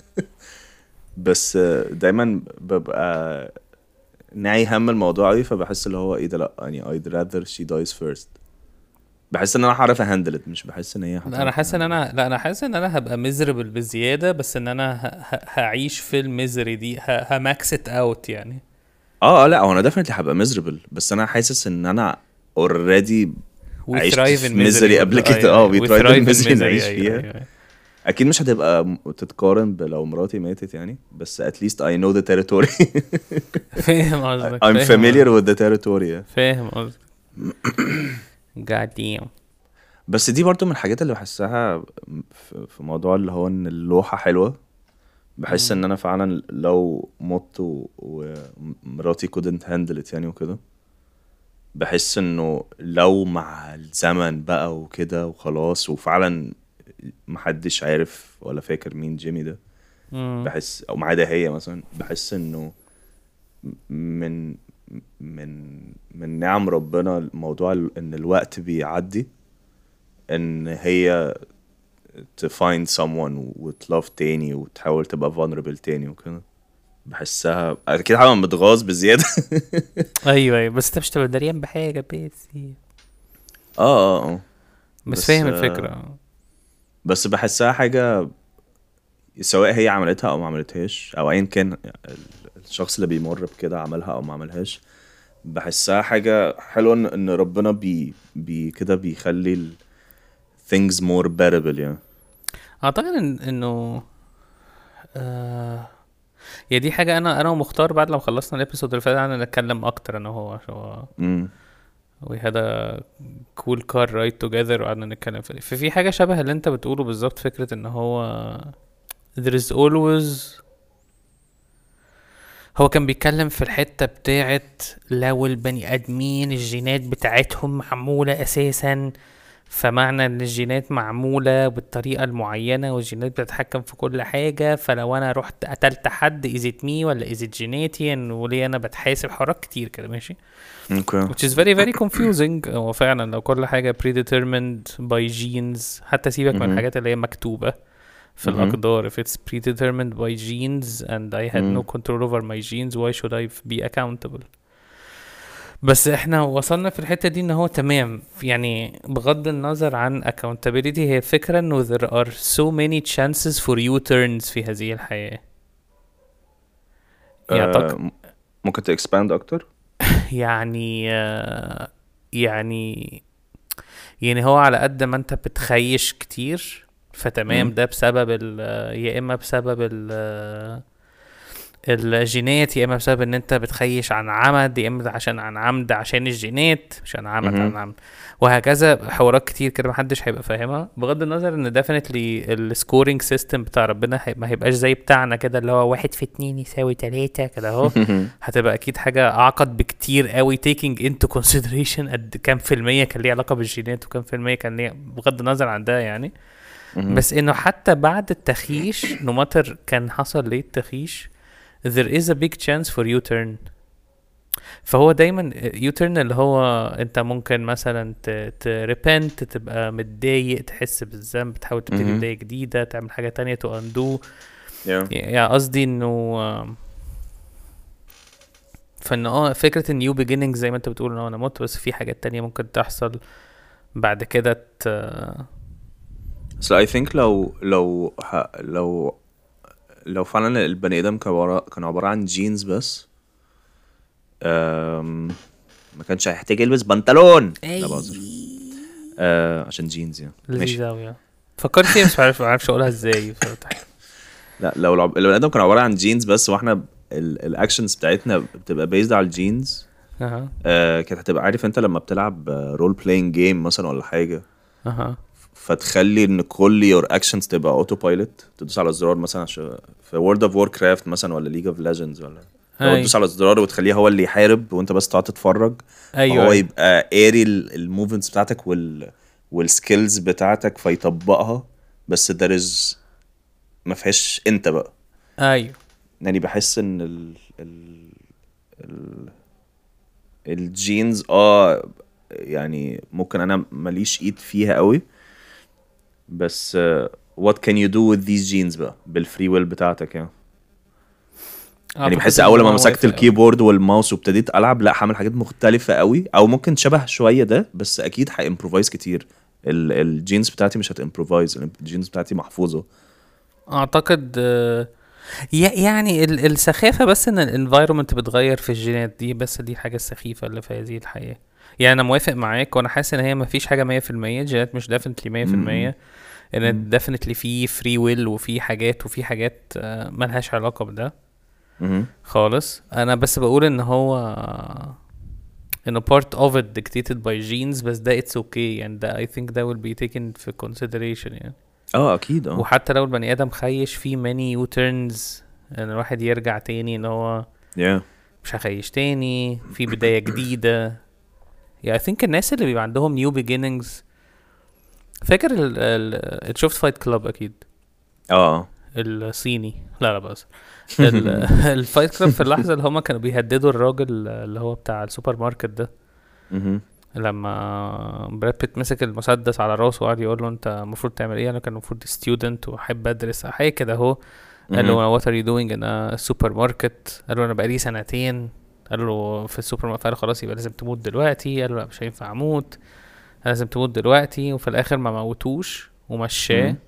بس دايما ببقى ناعي هم الموضوع قوي فبحس اللي هو ايه ده لا يعني I'd rather she dies first بحس ان انا هعرف اهندل مش بحس ان هي لا انا حاسس ان انا لا انا حاسس ان انا هبقى ميزربل بزيادة بس ان انا ه... ه... هعيش في الميزري دي ه... هماكس ات اوت يعني اه اه لا هو انا ديفنتلي هبقى ميزربل بس انا حاسس ان انا اوريدي We عشت thrive في in misery misery قبل برضه. كده، أيوة، اه، أيوة. we We thrive in thrive in misery misery. نعيش أيوة، فيها. أيوة، أيوة. اكيد مش هتبقى م- تتقارن لو مراتي ماتت يعني بس at least I know the territory فاهم قصدك I'm فاهم familiar قصدك. with the territory يعني. فاهم قصدك God damn بس دي برضو من الحاجات اللي بحسها في في موضوع اللي هو ان اللوحة حلوة بحس ان انا فعلا لو مت و- ومراتي couldn't handle it يعني وكده بحس انه لو مع الزمن بقى وكده وخلاص وفعلا محدش عارف ولا فاكر مين جيمي ده مم. بحس او معاها هي مثلا بحس انه من من من نعم ربنا موضوع ال- ان الوقت بيعدي ان هي to find someone وتلاف تاني وتحاول تبقى vulnerable تاني وكده بحسها اكيد حاجه متغاظ بزياده ايوه ايوه بس انت مش تبقى دريان بحاجه بس اه اه اه بس, بس، فاهم آه، الفكره بس بحسها حاجه سواء هي عملتها او ما عملتهاش او ايا كان ال- الشخص اللي بيمر بكده عملها او ما عملهاش بحسها حاجه حلوه ان ان ربنا بي, بي كده بيخلي ال things more bearable يعني اعتقد إن انه آه هي دي حاجه انا انا ومختار بعد لما خلصنا الابيسود اللي فات قعدنا نتكلم اكتر انا وهو عشان هو امم we had a cool car ride together وقعدنا نتكلم في ففي حاجة شبه اللي انت بتقوله بالظبط فكرة ان هو there is always هو كان بيتكلم في الحتة بتاعت لو البني آدمين الجينات بتاعتهم معمولة أساسا فمعنى ان الجينات معمولة بالطريقة المعينة والجينات بتتحكم في كل حاجة فلو انا رحت قتلت حد is it me ولا is it genetian وليه انا بتحاسب حوارات كتير كده ماشي اوكي which is very very confusing هو فعلا لو كل حاجة predetermined by genes حتى سيبك من مهم. الحاجات اللي هي مكتوبة في مهم. الأقدار if it's predetermined by genes and I had no مم. control over my genes why should I be accountable بس احنا وصلنا في الحتة دي ان هو تمام يعني بغض النظر عن accountability هي الفكرة انه there are so many chances for U-turns في هذه الحياة يعني آه، م- ممكن تكسباند اكتر يعني آه، يعني يعني هو على قد ما انت بتخيش كتير فتمام مم. ده بسبب ال يا اما بسبب ال الجينات يا اما بسبب ان انت بتخيش عن عمد يا اما عشان عن عمد عشان الجينات مش عن عمد مهم. عن عمد وهكذا حوارات كتير كده محدش هيبقى فاهمها بغض النظر ان ديفينتلي السكورينج سيستم بتاع ربنا هي- ما هيبقاش زي بتاعنا كده اللي هو واحد في اتنين يساوي تلاتة كده اهو هتبقى اكيد حاجه اعقد بكتير قوي taking into consideration قد كام في المية كان ليه علاقه بالجينات وكام في المية كان ليه بغض النظر عن ده يعني مهم. بس انه حتى بعد التخيش نو ماتر كان حصل ليه التخيش there is a big chance for U-turn فهو دايما U-turn اللي هو انت ممكن مثلا تريبنت تبقى متضايق تحس بالذنب تحاول تبتدي مهم. بداية جديدة تعمل حاجة تانية to undo Yeah. يعني قصدي انه آم، فان اه فكرة النيو بيجيننج زي ما انت بتقول ان هو انا مت بس في حاجات تانية ممكن تحصل بعد كده ت... بس I think لو لو ه- لو لو فعلا البني ادم كان عبارة كان عبارة عن جينز بس أم، ما كانش هيحتاج يلبس بنطلون لا بهزر آه عشان جينز يعني ماشي لذيذة اوي يعني. فكرت فيها بس معرفش معرفش اقولها ازاي فتح. لا لو العب- البني ادم كان عبارة عن جينز بس واحنا الاكشنز بتاعتنا بتبقى بيزد على الجينز اها آه كانت هتبقى عارف انت لما بتلعب رول بلاينج جيم مثلا ولا حاجه اها فتخلي ان كل يور اكشنز تبقى اوتو بايلوت تدوس على الزرار مثلا عشان في وورلد اوف وور كرافت مثلا ولا ليج اوف ليجندز ولا لو أي. تدوس على الزرار وتخليه هو اللي يحارب وانت بس تقعد تتفرج ايوه هو أيوة. يبقى قاري الموفمنتس بتاعتك وال والسكيلز بتاعتك فيطبقها بس there is ما فيهاش انت بقى ايوه يعني بحس ان ال ال ال الجينز اه يعني ممكن انا ماليش ايد فيها قوي بس uh, what can you do with these genes بقى بالفري ويل بتاعتك يعني يعني أعتقد بحس إن اول ما هو مسكت وافق أوي. الكيبورد والماوس وابتديت العب لا هعمل حاجات مختلفه قوي او ممكن شبه شويه ده بس اكيد هامبروفايز كتير ال- الجينز بتاعتي مش هتامبروفايز الجينز بتاعتي محفوظه اعتقد آه، يع- يعني ال- السخافة بس ان الانفايرمنت بتغير في الجينات دي بس دي الحاجة السخيفة اللي في هذه الحياة يعني انا موافق معاك وانا حاسس ان هي مفيش حاجة مية في المية الجينات مش ديفنتلي مية في المية ان مم. ديفنتلي في فري ويل وفي حاجات وفي حاجات آه، ملهاش علاقة بده مهم. خالص انا بس بقول ان هو انه part of it dictated by genes بس ده it's okay يعني ده I think that will be taken في consideration يعني اه اكيد اه وحتى لو البني ادم خيش في many U-turns ان الواحد يرجع تاني ان هو yeah. مش هخيش تاني في بداية جديدة يعني I think الناس اللي بيبقى عندهم new beginnings فاكر ال ال شفت فايت كلاب اكيد اه الصيني لا لا بس الفايت كلاب في اللحظة اللي هما كانوا بيهددوا الراجل اللي هو بتاع السوبر ماركت ده مهم. لما براد بيت مسك المسدس على راسه وقعد يقول له انت المفروض تعمل ايه انا كان المفروض ستودنت واحب ادرس حاجه كده اهو قال له مهم. وات ار يو دوينج ان سوبر ماركت قال له انا بقالي سنتين قال له في السوبر ماركت قال له خلاص يبقى لازم تموت دلوقتي قال له لا مش هينفع اموت لازم تموت دلوقتي وفي الاخر ما موتوش ومشاه مم.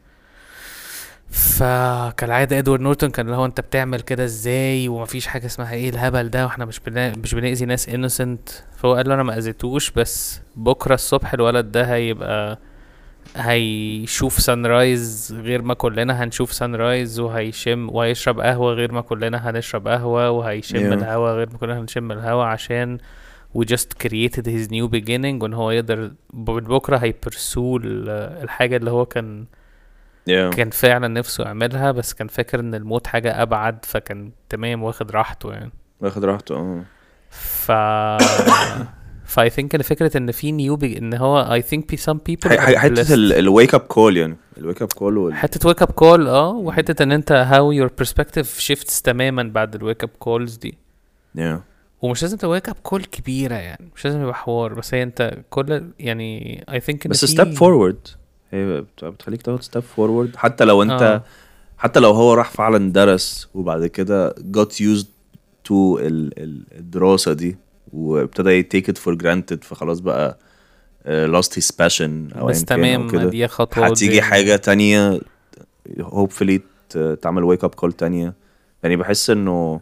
فكالعادة ادوارد نورتون كان اللي هو انت بتعمل كده ازاي ومفيش حاجة اسمها ايه الهبل ده واحنا مش بنا... مش بنأذي ناس انوسنت فهو قال له انا ما اذيتوش بس بكرة الصبح الولد ده هيبقى هيشوف سان رايز غير ما كلنا هنشوف سان رايز وهيشم وهيشرب قهوة غير ما كلنا هنشرب قهوة وهيشم Yeah. الهوا غير ما كلنا هنشم الهوا عشان we just created his new beginning وان هو يقدر ب- بكرة هيبرسو الحاجة اللي هو كان yeah. كان فعلا نفسه يعملها بس كان فاكر ان الموت حاجة ابعد فكان تمام واخد راحته يعني واخد راحته اه ف ف I think ان فكرة ان في نيو بي... ان هو I think be some people ح- ح- are حته blessed. الويك اب كول يعني الويك اب كول وال... حتة wake up call اه وحتة ان انت how your perspective shifts تماما بعد ال wake up calls دي yeah. ومش لازم تبقى wake up call كبيرة يعني مش لازم يبقى حوار بس هي انت كل يعني I think ان بس في- ستيب فورورد هي بت- بتخليك تاخد ستيب فورورد حتى لو انت آه. حتى لو هو راح فعلا درس وبعد كده got used to ال- ال- الدراسة دي وابتدى take it for granted فخلاص بقى uh, lost his passion او بس أيا كان أو تمام كده دي خطوة هتيجي قدام. حاجة تانية hopefully ت- تعمل wake up call تانية يعني بحس انه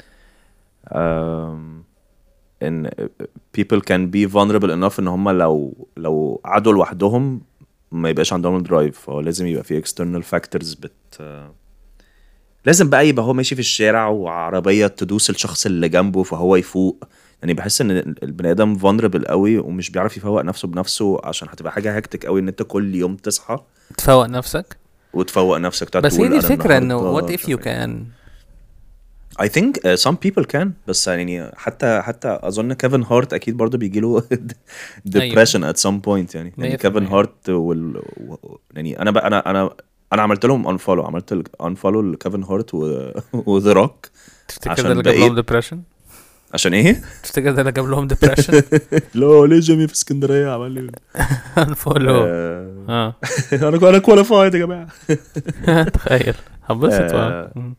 um, ان people can be vulnerable enough ان هم لو لو قعدوا لوحدهم ما يبقاش عندهم الدرايف فهو لازم يبقى في external factors بت لازم بقى يبقى هو ماشي في الشارع وعربية تدوس الشخص اللي جنبه فهو يفوق يعني بحس ان البني ادم vulnerable قوي ومش بيعرف يفوق نفسه بنفسه عشان هتبقى حاجة هكتك قوي ان انت كل يوم تصحى تفوق نفسك وتفوق نفسك تقعد بس هي تقول دي أنا الفكرة انه النهاردة what if you can I think uh, some people can بس يعني حتى حتى اظن كيفن هارت اكيد برضه بيجي له depression at some point يعني يعني 100%. كيفن هارت وال و- يعني انا بقى انا انا انا عملت لهم unfollow عملت unfollow لكيفن هارت و وذا روك تفتكر عشان ده اللي جاب بقيت- لهم depression عشان ايه؟ تفتكر ده اللي جاب لهم depression لا ليه جيمي في اسكندريه عمل لي unfollow آه، اه انا انا كواليفايد يا جماعه تخيل هبسط آه. بقى. مم.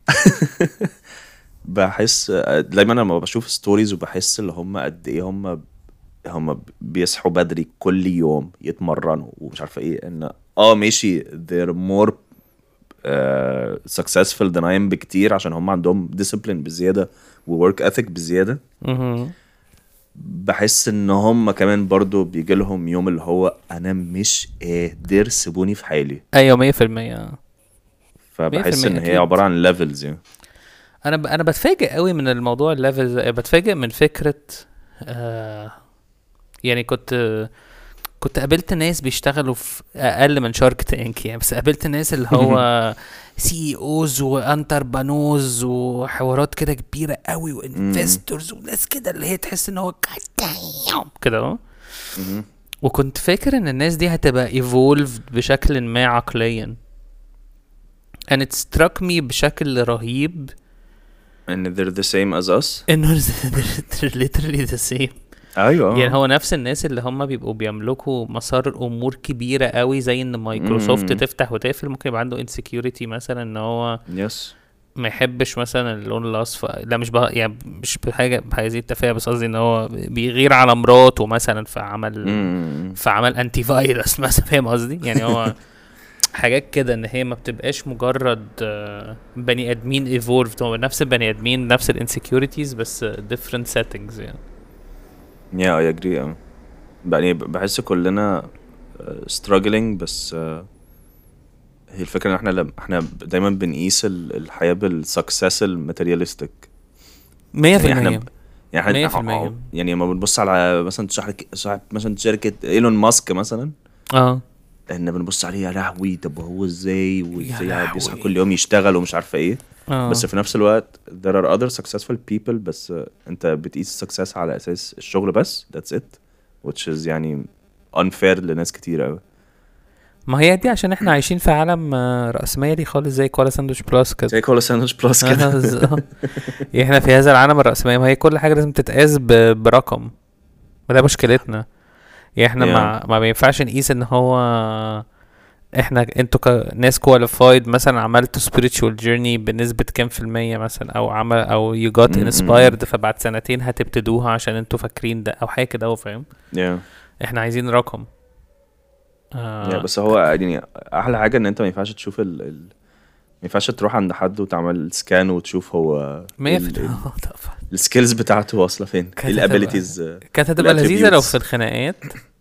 بحس دايما لما بشوف ستوريز وبحس اللي هم قد ايه هم هم بيصحوا بدري كل يوم يتمرنوا ومش عارفه ايه ان اه ماشي they're more uh, successful than I am بكتير عشان هم عندهم discipline بزياده وwork ethic بزياده مهم. بحس ان هم كمان برضو بيجي لهم يوم اللي هو انا مش قادر سيبوني في حالي ايوه 100% آه. فبحس ان هي أكيد. عباره عن ليفلز يعني انا ب... انا بتفاجئ قوي من الموضوع الليفل بتفاجئ من فكره آه يعني كنت كنت قابلت ناس بيشتغلوا في اقل من شارك تانك يعني بس قابلت ناس اللي هو سي اوز وانتربانوز وحوارات كده كبيره قوي وانفستورز وناس كده اللي هي تحس ان هو كده اه مهم. وكنت فاكر ان الناس دي هتبقى evolved بشكل ما عقليا and it struck me بشكل رهيب and they're the same as us انه they're literally the same ايوه يعني هو نفس الناس اللي هم بيبقوا بيملكوا مسار امور كبيره قوي زي ان مايكروسوفت مم. تفتح وتقفل ممكن يبقى عنده insecurity مثلا ان هو يس ما يحبش مثلا اللون الاصفر لا مش بها يعني مش بحاجه بهذه التفاهه بس قصدي ان هو بيغير على مراته مثلا فعمل مم. فعمل انتي فايروس مثلا فاهم قصدي يعني هو حاجات كده ان هي ما بتبقاش مجرد آه، بني ادمين ايفولفد هو نفس البني ادمين نفس الانسكيورتيز بس different settings يعني يا اي اجري يعني بحس كلنا struggling بس آه، هي الفكره ان احنا لم احنا دايما بنقيس ال- الحياه بالسكسس الماتيرياليستيك 100% يعني احنا ب- يعني احنا 100%. يعني لما بنبص على مثلا صاحب صاحب مثلا شركه ايلون ماسك مثلا اه احنا بنبص عليه يا لهوي طب هو ازاي وازاي لهوي. بيصحى كل يوم يشتغل ومش عارفه ايه اه بس في نفس الوقت there are other successful people بس آه، انت بتقيس السكسس على اساس الشغل بس that's it which is يعني unfair لناس كتير قوي ما هي دي عشان احنا عايشين في عالم آه، رأسمالي خالص زي كولا ساندويتش بلس كده زي كولا ساندويتش بلس آه، كده بالظبط. يعني احنا في هذا العالم الرأسمالي ما هي كل حاجة لازم تتقاس ب- برقم وده مشكلتنا يعني احنا ما ما بينفعش نقيس ان هو احنا انتوا كناس كواليفايد مثلا عملتوا spiritual journey بنسبة كام في المية مثلا او عمل او you got م- م- م. inspired فبعد سنتين هتبتدوها عشان انتوا فاكرين ده او حاجة كده هو فاهم yeah. احنا عايزين رقم آه yeah. بس هو يعني احلى حاجه ان انت ما ينفعش تشوف ال, ال... ما ينفعش تروح عند حد وتعمل سكان وتشوف هو مية في المية طبعا السكيلز بتاعته واصله فين كانت ايه الابيليتيز كانت هتبقى لذيذة لو والattributes. في الخناقات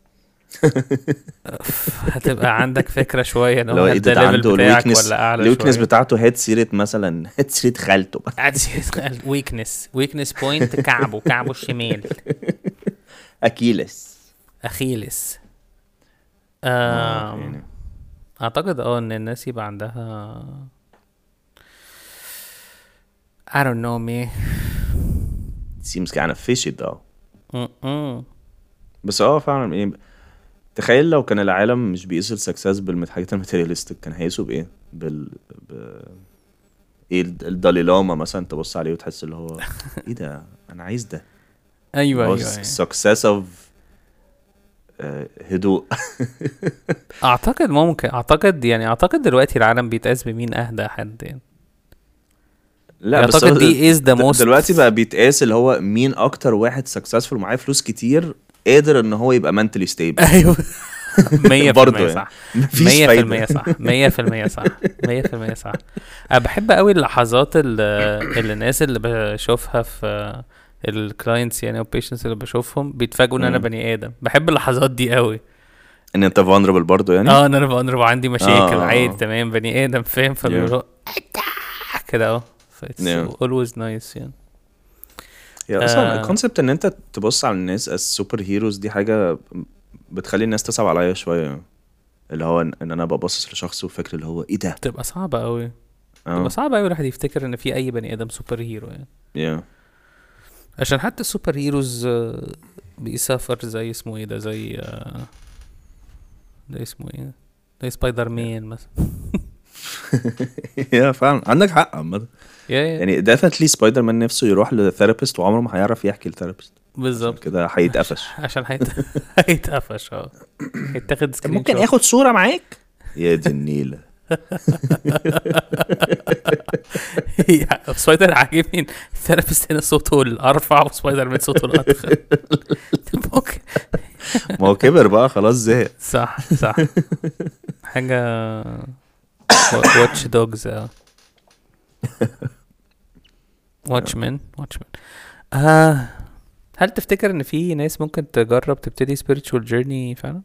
هتبقى عندك فكرة شوية ان لو هو ايه ده ده الليفل عنده بتاعك الويكنس ولا اعلى الويكنس شوية بتاعته هيد سيره مثلا هيد سيره خالته ويكنس ويكنس بوينت كعبه كعبه الشمال اكيلس اخيلس آه، آم، يعني. اعتقد اه ان الناس يبقى عندها I don't know me seems kind of fishy though م-م. بس اه فعلا ايه تخيل لو كان العالم مش بيقيس السكسس بالحاجات الماتيريالستيك كان هيقيسه بايه؟ بال ب... ايه الد- الدالي لاما مثلا تبص عليه وتحس اللي هو ايه ده انا عايز ده ايوه هو ايوه, أيوة. success of آه، هدوء اعتقد ممكن اعتقد يعني اعتقد دلوقتي العالم بيتقاس بمين اهدى حد يعني لا بس اعتقد هو دي is the د- most دلوقتي بقى بيتقاس اللي هو مين اكتر واحد سكسسفul معاه فلوس كتير قادر ان هو يبقى mentally stable ايوه 100% برضه يعني. صح مفيش 100% فايدة صح 100% صح 100% صح انا بحب قوي اللحظات اللي, اللي الناس اللي بشوفها في الكلاينتس يعني او patients اللي بشوفهم بيتفاجئوا ان انا مم. بني ادم بحب اللحظات دي قوي ان انت vulnerable برضه يعني اه ان انا بقى عندي مشاكل آه. عادي تمام بني ادم فاهم فبيقولوا كده اهو ف it's Yeah. always nice يعني يا اصلا آه. الكونسبت ان انت تبص على الناس as سوبر هيروز دي حاجه بتخلي الناس تصعب عليا شويه اللي هو ان إن انا ببصص لشخص وفكر اللي هو ايه ده تبقى صعبة قوي اه تبقى صعبة قوي الواحد يفتكر ان في اي بني ادم سوبر هيرو يعني yeah. عشان حتى السوبر هيروز آه، بيسافر زي اسمه ايه ده زي آه، ده اسمه ايه زي سبايدر مان مثلا يا فعلا عندك حق عامة يا يا يعني definitely سبايدر مان نفسه يروح لثيرابيست وعمره ما هيعرف يحكي لثيرابيست بالظبط كده هيتقفش عشان هيت... هيتقفش اه هيتاخد سكرين ممكن شوت. اخد صورة معاك يا دي النيلة يا سبايدر عاجبني الثيرابيست هنا صوته الارفع وسبايدر مان صوته الادخن ممكن ما هو كبر بقى خلاص زهق صح صح حاجة واتش دوجز اه واتش مان واتش مان آه هل تفتكر ان في ناس ممكن تجرب تبتدي spiritual journey فعلا؟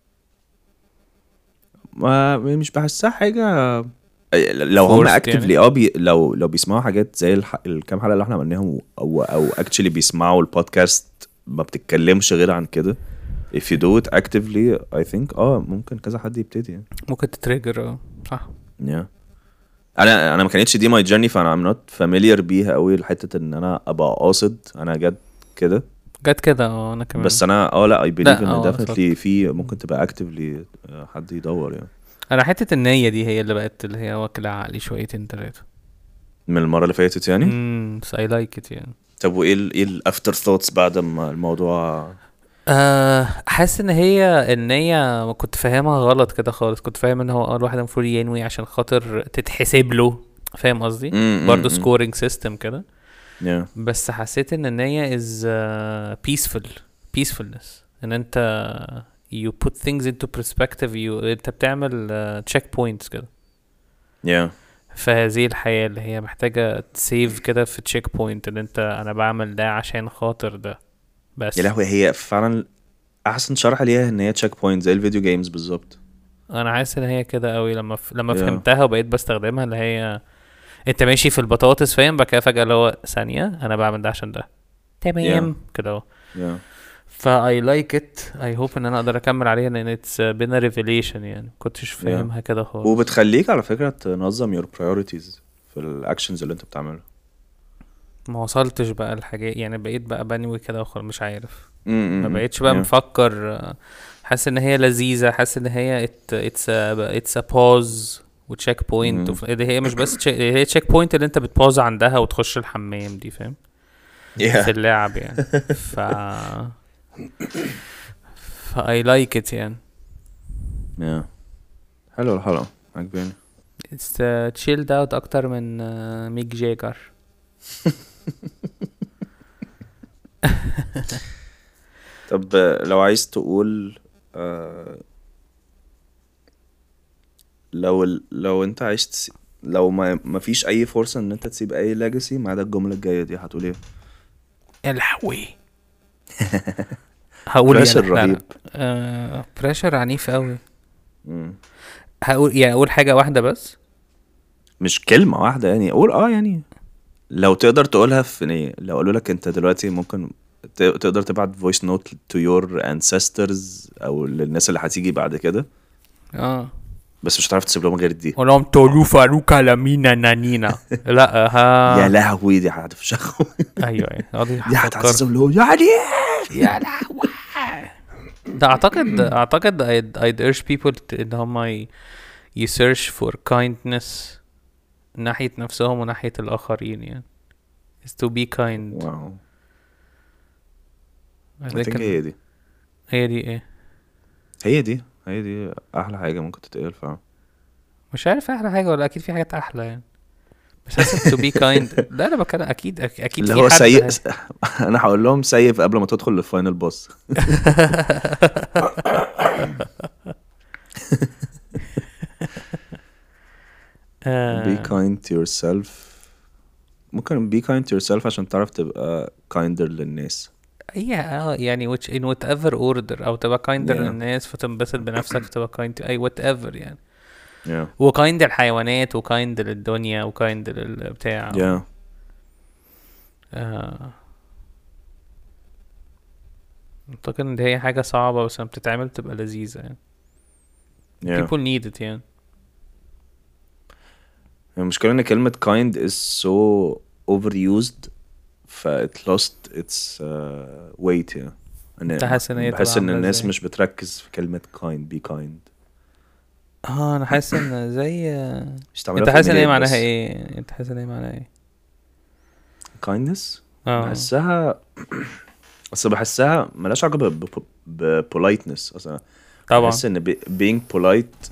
ما مش بحسها حاجة لو هم Forced يعني؟ اكتفلي اه بي لو لو بيسمعوا حاجات زي الح... الكام حلقة اللي احنا عملناهم او او اكشلي بيسمعوا البودكاست ما بتتكلمش غير عن كده if you do it actively I think اه ممكن كذا حد يبتدي يعني ممكن تتريجر اه صح yeah. انا انا ما كانتش دي ماي جيرني فانا ام نوت فاميليار بيها قوي لحته ان انا ابقى قاصد انا جت كده جت كده اه انا كمان بس انا اه لا اي بليف لا، ان اه، ديفنتلي في ممكن تبقى اكتفلي حد يدور يعني انا حتة النية دي هي اللي بقت اللي هي واكلة عقلي شويتين تلاتة من المره اللي فاتت يعني امم بس I like it يعني طب وايه ال ايه الافتر ثوتس بعد ما الموضوع آه حاسس ان هي النية ما كنت فاهمها غلط كده خالص كنت فاهم ان هو اه الواحد المفروض ينوي عشان خاطر تتحسب له فاهم قصدي مم، برضه مم، مم. سكورينج سيستم كده yeah. بس حسيت ان النية is uh, peaceful peacefulness ان انت you put things into perspective you انت بتعمل uh, check points كده yeah. في هذه الحياة اللي هي محتاجة تسيف كده في تشيك بوينت ان انت انا بعمل ده عشان خاطر ده بس يا لهوي هي فعلا احسن شرح ليها ان هي تشيك بوينت زي الفيديو جيمز بالظبط انا حاسس ان هي كده قوي لما ف... لما Yeah. فهمتها وبقيت بستخدمها اللي هي انت ماشي في البطاطس فاهم بقى كده فجأة اللي هو ثانية انا بعمل ده عشان ده تمام كده اهو yeah. فا I like it I hope ان انا اقدر اكمل عليها لان it's been a revelation يعني كنتش فاهمها كده خالص وبتخليك على فكره تنظم your priorities في الاكشنز اللي انت بتعملها ما وصلتش بقى الحاجات يعني بقيت بقى بنوي كده وخلاص مش عارف ما ما بقيتش بقى مفكر آه، حاسس ان هي لذيذه حاسس ان هي اتس اتس ا باوز وتشيك بوينت مم. دي هي مش بس check- هي تشيك بوينت اللي انت بتباوز عندها وتخش الحمام دي فاهم في yeah. اللعب يعني ف ف I like it يعني yeah. حلو الحلقه عجباني it's uh, chilled out اكتر من uh, ميك جاجر طب آه، لو عايز تقول آه، لو ال- لو انت عايز تسي... لو ما ما فيش اي فرصه ان انت تسيب اي ليجاسي ما عدا الجمله الجايه دي هتقول ايه يا لهوي هقول Pressure يعني لا، رهيب. لا. آه بريشر عنيف قوي مم. هقول يعني اقول حاجه واحده بس مش كلمه واحده يعني قول اه يعني لو تقدر تقولها في يعني لو قالوا لك انت دلوقتي ممكن ت- تقدر تبعت فويس نوت تو يور ancestors او للناس اللي هتيجي بعد كده اه بس مش هتعرف تسيب لهم غير دي ولهم تولو فاروكا لامينا نانينا لا ها يا لهوي دي هتفشخهم ايوه ايوه قصدي دي هفكر هتعزم له يعني يا لهوي ده اعتقد اعتقد I'd, I'd urge people to- ان هم ي- ي search for kindness ناحية نفسهم وناحية الآخرين يعني is to be kind واو I I think think إن- هي دي هي دي ايه هي دي هي دي احلى حاجه ممكن تتقال فعلا مش عارف احلى حاجة ولا اكيد في حاجات احلى يعني بس حاسس to be kind ده انا بتكلم اكيد أك- اكيد اللي في هو حد سيء هي- انا هقول لهم سيف قبل ما تدخل للفاينل بوس آه، be kind to yourself ممكن be kind to yourself عشان تعرف تبقى kinder للناس هي اه يعني which in whatever order او تبقى kind Yeah. للناس فتنبسط بنفسك فتبقى kind to اي whatever يعني yeah وكايند الحيوانات وكايند للدنيا وكايند للبتاع yeah آه. اعتقد ان هي حاجة صعبة بس لما بتتعمل بتبقى لذيذة يعني yeah people need it يعني المشكلة ان كلمة kind is so overused ف it lost its uh, weight يعني انت حاسس ان هي بحس تبقى ان عاملة الناس ازاي؟ مش بتركز في كلمة kind be kind اه انا حاسس ان زي بيستعملوها انت في حاسس ان هي الإيميلات معناها بس. ايه انت حاسس ان هي معناها ايه kindness اه بحسها اصل بحسها ملهاش علاقة ب ب politeness اصلا طبعا بحس ان بي- being polite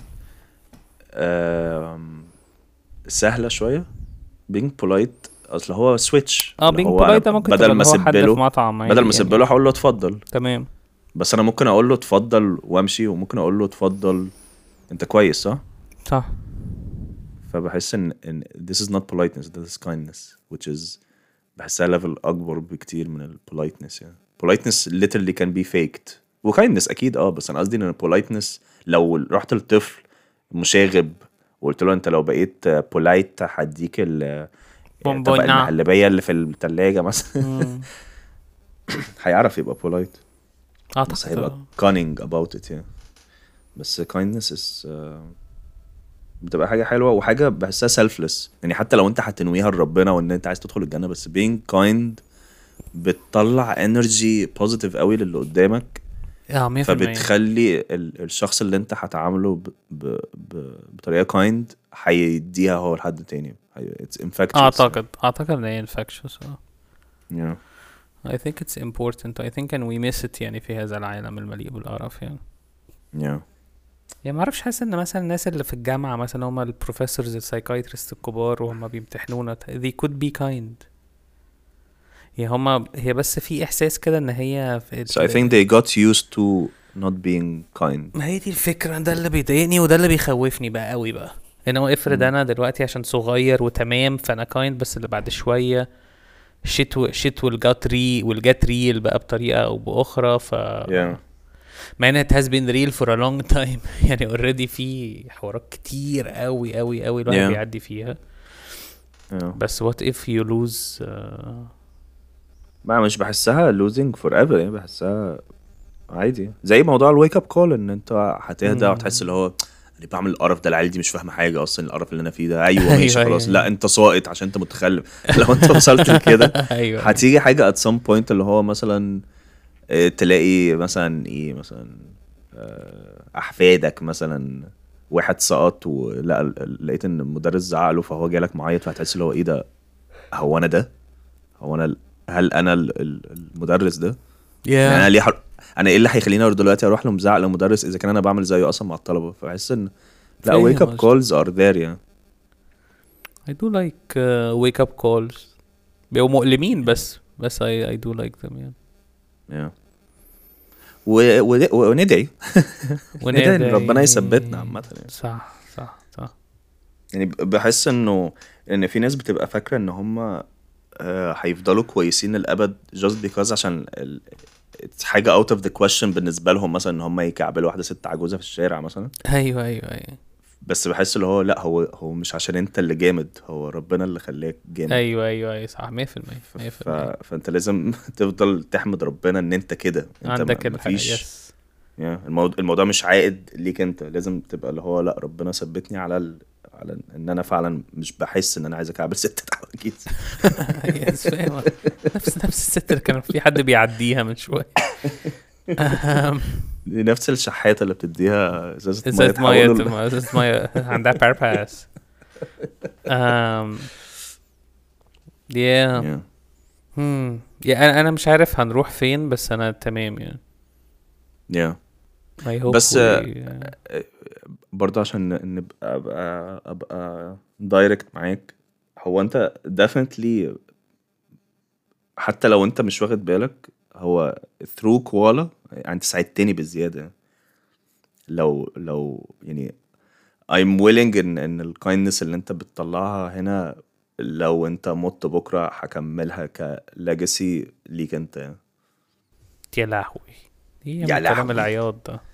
آم، سهلة شوية being polite اصل هو switch اه اللي being هو أنا polite ده ممكن بدل تبقى ما اللي هو اسيب حد في له مطعم عادي بدل ما يعني. اسيب له هقول له اتفضل تمام بس انا ممكن اقول له اتفضل وامشي وممكن اقول له اتفضل انت كويس صح صح فبحس ان ان this is not politeness this is kindness which is بحسها ليفل اكبر بكتير من ال politeness يعني politeness literally can be faked و kindness اكيد اه بس انا قصدي ان ال politeness لو رحت لطفل مشاغب وقلت له انت لو بقيت polite هديك ال طبق بونبونة. المهلبية اللي في التلاجة مثلا مم. هيعرف يبقى polite بس اعتقد هيبقى آه. cunning about it يعني بس kindness is uh, بتبقى حاجة حلوة وحاجة بحسها selfless يعني حتى لو انت هتنويها لربنا وان انت عايز تدخل الجنة بس being kind بتطلع energy positive قوي للي قدامك اه 100% فبتخلي ال- الشخص اللي انت هتعامله ب... ب... ب... بطريقة kind هيديها هو لحد تاني هي- it's infectious اعتقد اعتقد ان هي infectious اه yeah. I think it's important I think and we miss it يعني في هذا العالم المليء بالقرف يعني yeah. يعني ما اعرفش حاسس ان مثلا الناس اللي في الجامعه مثلا هم البروفيسورز السايكايترست الكبار وهم بيمتحنونا they could be kind هي هما هي بس في احساس كده ان هي في so I think they got used to not being kind ما هي دي الفكره ده اللي بيضايقني وده اللي بيخوفني بقى قوي بقى ان هو افرض مم. انا دلوقتي عشان صغير وتمام فانا كايند بس اللي بعد شويه شيت و... شيت والجات ري والجات ريل بقى بطريقه او باخرى ف yeah. مع ان it has been real for a long time يعني اوريدي في حوارات كتير قوي قوي قوي الواحد Yeah. بيعدي فيها yeah. بس what if you lose uh, ما مش بحسها losing forever يعني بحسها عادي زي موضوع الويك اب كول ان انت هتهدى مم. وتحس اللي هو انا بعمل القرف ده العيال دي مش فاهمه حاجه اصلا القرف اللي انا فيه ده ايوه أيوة، ماشي أيوة، خلاص أيوة. لا انت ساقط عشان انت متخلف لو انت وصلت لكده ايوه هتيجي حاجه at some point اللي هو مثلا آه، تلاقي مثلا ايه مثلا آه، احفادك مثلا واحد سقط ولقى لقيت ان المدرس زعق له فهو جالك معيط فهتحس اللي هو ايه ده هو انا ده هو انا ال- هل انا ال- ال- المدرس ده يعني انا yeah. ليه حر... انا ايه اللي هيخليني أروح دلوقتي اروح له مزعق لمدرس اذا كان انا بعمل زيه اصلا مع الطلبه فبحس ان لا فاهم ويك اب قصدك. كولز ار ذير يعني I do like uh, wake up calls بيبقوا مؤلمين بس بس I, I do like them يعني yeah. و... و... وندعي ندعي ان وندعي- ربنا يثبتنا عامه يعني. صح صح صح يعني ب- بحس انه ان في ناس بتبقى فاكره ان هم آه، هيفضلوا كويسين للابد just because عشان ال... it's حاجه out of the question بالنسبه لهم مثلا ان هم يكعبلوا واحده ست عجوزه في الشارع مثلا ايوه ايوه ايوه بس بحس اللي هو لا هو هو مش عشان انت اللي جامد هو ربنا اللي خلاك جامد ايوه ايوه ايوه صح 100% 100% ف... فانت لازم تفضل تحمد ربنا ان انت كده انت عندك ما- الحاجة مفيش يس yeah. الموضوع, الموضوع مش عائد ليك انت لازم تبقى اللي هو لا ربنا ثبتني على ال... على ان انا فعلا مش بحس ان انا عايز اكعبل ست عواجيز يس فاهم نفس نفس الست اللي كان في حد بيعديها من شويه أهم، دي نفس الشحاته اللي بتديها ازازه ازازه تحوله ميه ل- ازازه ميه عندها بارباس um yeah Yeah. hmm yeah انا انا مش عارف هنروح فين بس انا تمام يعني Yeah. I hope بس، we- آه، برضه عشان ن- نبقى ابقى ابقى دايركت معاك هو انت definitely حتى لو انت مش واخد بالك هو through كوالا يعني انت ساعدتني بالزياده لو لو يعني I'm willing ان ان الكايندنس اللي انت بتطلعها هنا لو انت مت بكره هكملها كليجاسي ليك انت يعني. يا لهوي ايه يا يا كلام لهوي. العياط ده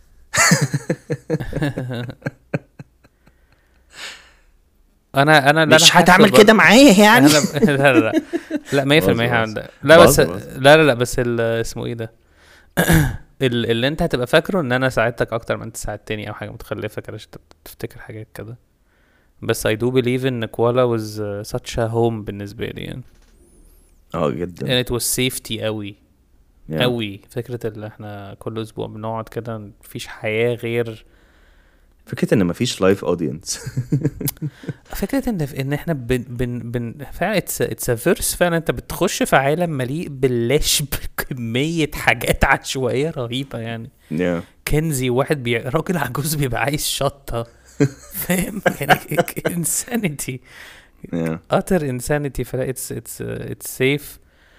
انا انا اللي مش أنا حاسه هتعمل بر- كده معايا يعني أنا- لا لا لا لا 100% بهزر، هعمل بهزر. ده لا بس بهزر، بهزر. لا لا لا بس ال- اسمه ايه ده ال- اللي انت هتبقى فاكره ان انا ساعدتك اكتر ما انت ساعدتني او حاجه متخلفه كده عشان تبقى تفتكر حاجات كده بس I do believe ان كوالا was uh, such a home بالنسبه لي يعني اه جدا and it was safety قوي Yeah. قوي فكره اللي احنا كل اسبوع بنقعد كده مفيش حياه غير فكرة ان مفيش لايف اودينس فكره ان ان احنا بن بن بن فعلا اتس اتس فيرس فعلا انت بتخش في عالم مليء باللش بكميه حاجات عشوائيه رهيبه يعني yeah. كنزي واحد بي... راجل عجوز بيبقى عايز شطه فاهم يعني انسانيتي yeah. utter insanity فلا اتس اتس اتس سيف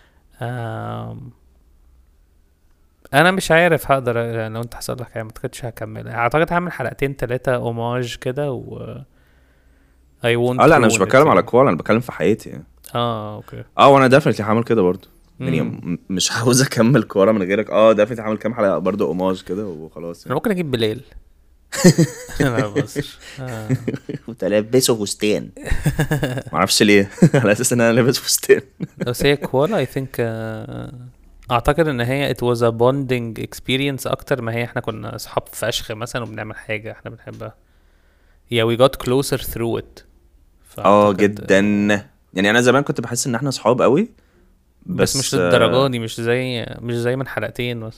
انا مش عارف هقدر لو انت حصل لك حاجه ما اعتقدش هكمل اعتقد هعمل حلقتين ثلاثه اوماج كده و I won't اه لا انا مش ruin it بتكلم على يعني. كوالا انا بتكلم في حياتي يعني. اه اوكي اه وانا ديفنتلي هعمل كده برضه يعني مم. م- مش عاوز اكمل كوره من غيرك اه ديفنتلي هعمل كام حلقه برضه اوماج كده وخلاص انا يعني ممكن اجيب بلال لا بس آه. كنت لابسه فستان معرفش ليه على اساس ان انا لابس فستان بس هي كوالا اي ثينك اعتقد ان هي it was a bonding experience اكتر ما هي احنا كنا اصحاب فشخ مثلا وبنعمل حاجه احنا بنحبها yeah we got closer through it اه فأعتقد- جدا يعني انا زمان كنت بحس ان احنا صحاب قوي بس, بس, مش للدرجه دي مش زي مش زي من حلقتين بس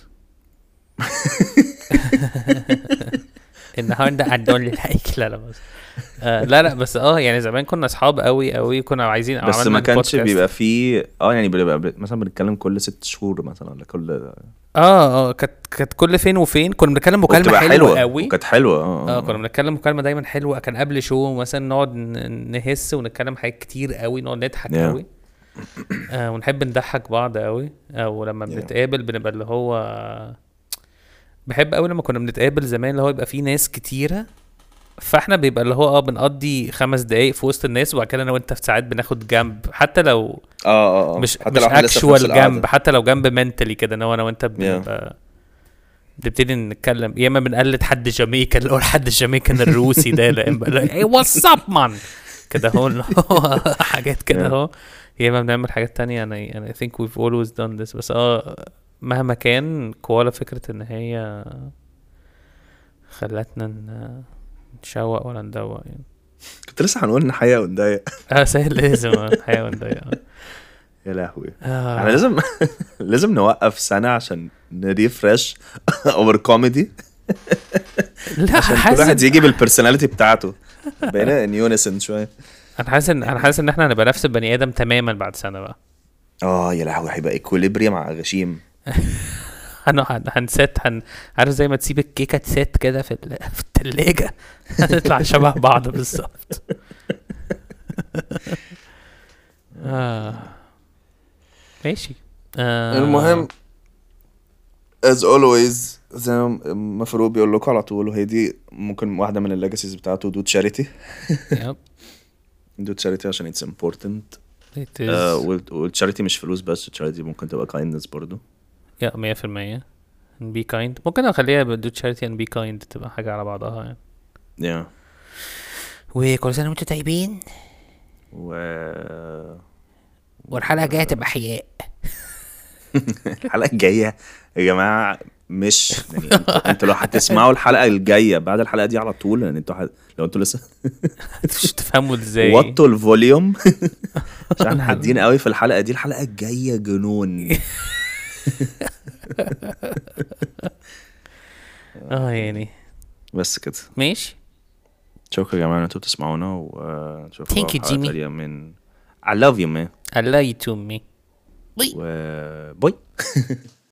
النهارده عندهم الهيك لا لا بس آه لا لا بس اه يعني زمان كنا اصحاب قوي قوي كنا عايزين بس عملنا ما كانش البودكاست. بيبقى فيه اه يعني بيبقى ب- مثلا بنتكلم كل ست شهور مثلا ولا كل اه اه كانت كانت كل فين وفين كنا بنتكلم مكالمه وبتبقى حلوه قوي وكانت حلوه اه اه كنا بنتكلم مكالمه دايما حلوه كان قبل شو مثلا نقعد ن- نهس ونتكلم حاجات كتير قوي نقعد نضحك Yeah. قوي آه ونحب نضحك بعض قوي او لما Yeah. بنتقابل بنبقى اللي هو بحب قوي لما كنا بنتقابل زمان اللي هو يبقى في ناس كتيره فاحنا بيبقى اللي هو اه بنقضي خمس دقايق في وسط الناس وبعد كده انا وانت في ساعات بناخد جنب حتى لو اه اه اه مش حتى مش لو احنا لسه في نفس اكشوال القعدة. جنب حتى لو جنب منتلي كده انا وانا وانت بنبقى بنبتدي نتكلم يا اما بنقلد حد جامايكا اللي هو الحد الجامايكان الروسي ده لا ايه واتس اب مان كده هو اللي هو حاجات كده Yeah. اهو يا اما بنعمل حاجات تانية انا انا I think we've always done this بس اه مهما كان كوالا فكرة ان هي خلتنا ن- نشوق ولا ندوق يعني كنت لسه هنقول نحيا ونضايق اه سهل لازم آه، الحياة ونضيق آه. يا لهوي آه. احنا لازم لازم نوقف سنه عشان نريفرش اور كوميدي لا عشان كل حاسس واحد يجي بالبرسوناليتي بتاعته بقينا ان يونيسن شويه انا حاسس ان انا حاسس ان احنا هنبقى نفس البني ادم تماما بعد سنه بقى اه يا لهوي هيبقى ايكوليبريم مع غشيم هن هن هنست هن عارف زي ما تسيب الكيكه تست كده في ال... في التلاجة هتطلع شبه بعض بالظبط آه. ماشي آه. المهم as always زي ما فاروق بيقول لكم على طول وهي دي ممكن واحده من الليجاسيز بتاعته دو تشاريتي يب دو تشاريتي عشان اتس امبورتنت it is والتشاريتي مش فلوس بس التشاريتي ممكن تبقى kindness برضو يا 100% be kind ممكن اخليها do charity and be kind تبقى حاجه على بعضها يعني yeah. وكل سنه وانتم طيبين و والحلقه الجايه تبقى حياء الحلقه الجايه يا جماعه مش يعني انتوا انتوا لو هتسمعوا الحلقه الجايه بعد الحلقه دي على طول لان انتوا ح... لو انتوا لسه مش تفهموا ازاي وطوا الفوليوم عشان احنا حادين قوي في الحلقه دي الحلقه الجايه جنون اه يعني بس كده ماشي شكرا يا جماعه ان انتوا بتسمعونا ونشوفكم Thank you, حلقة Jimmy. تانية من I love you man I love you too me وباي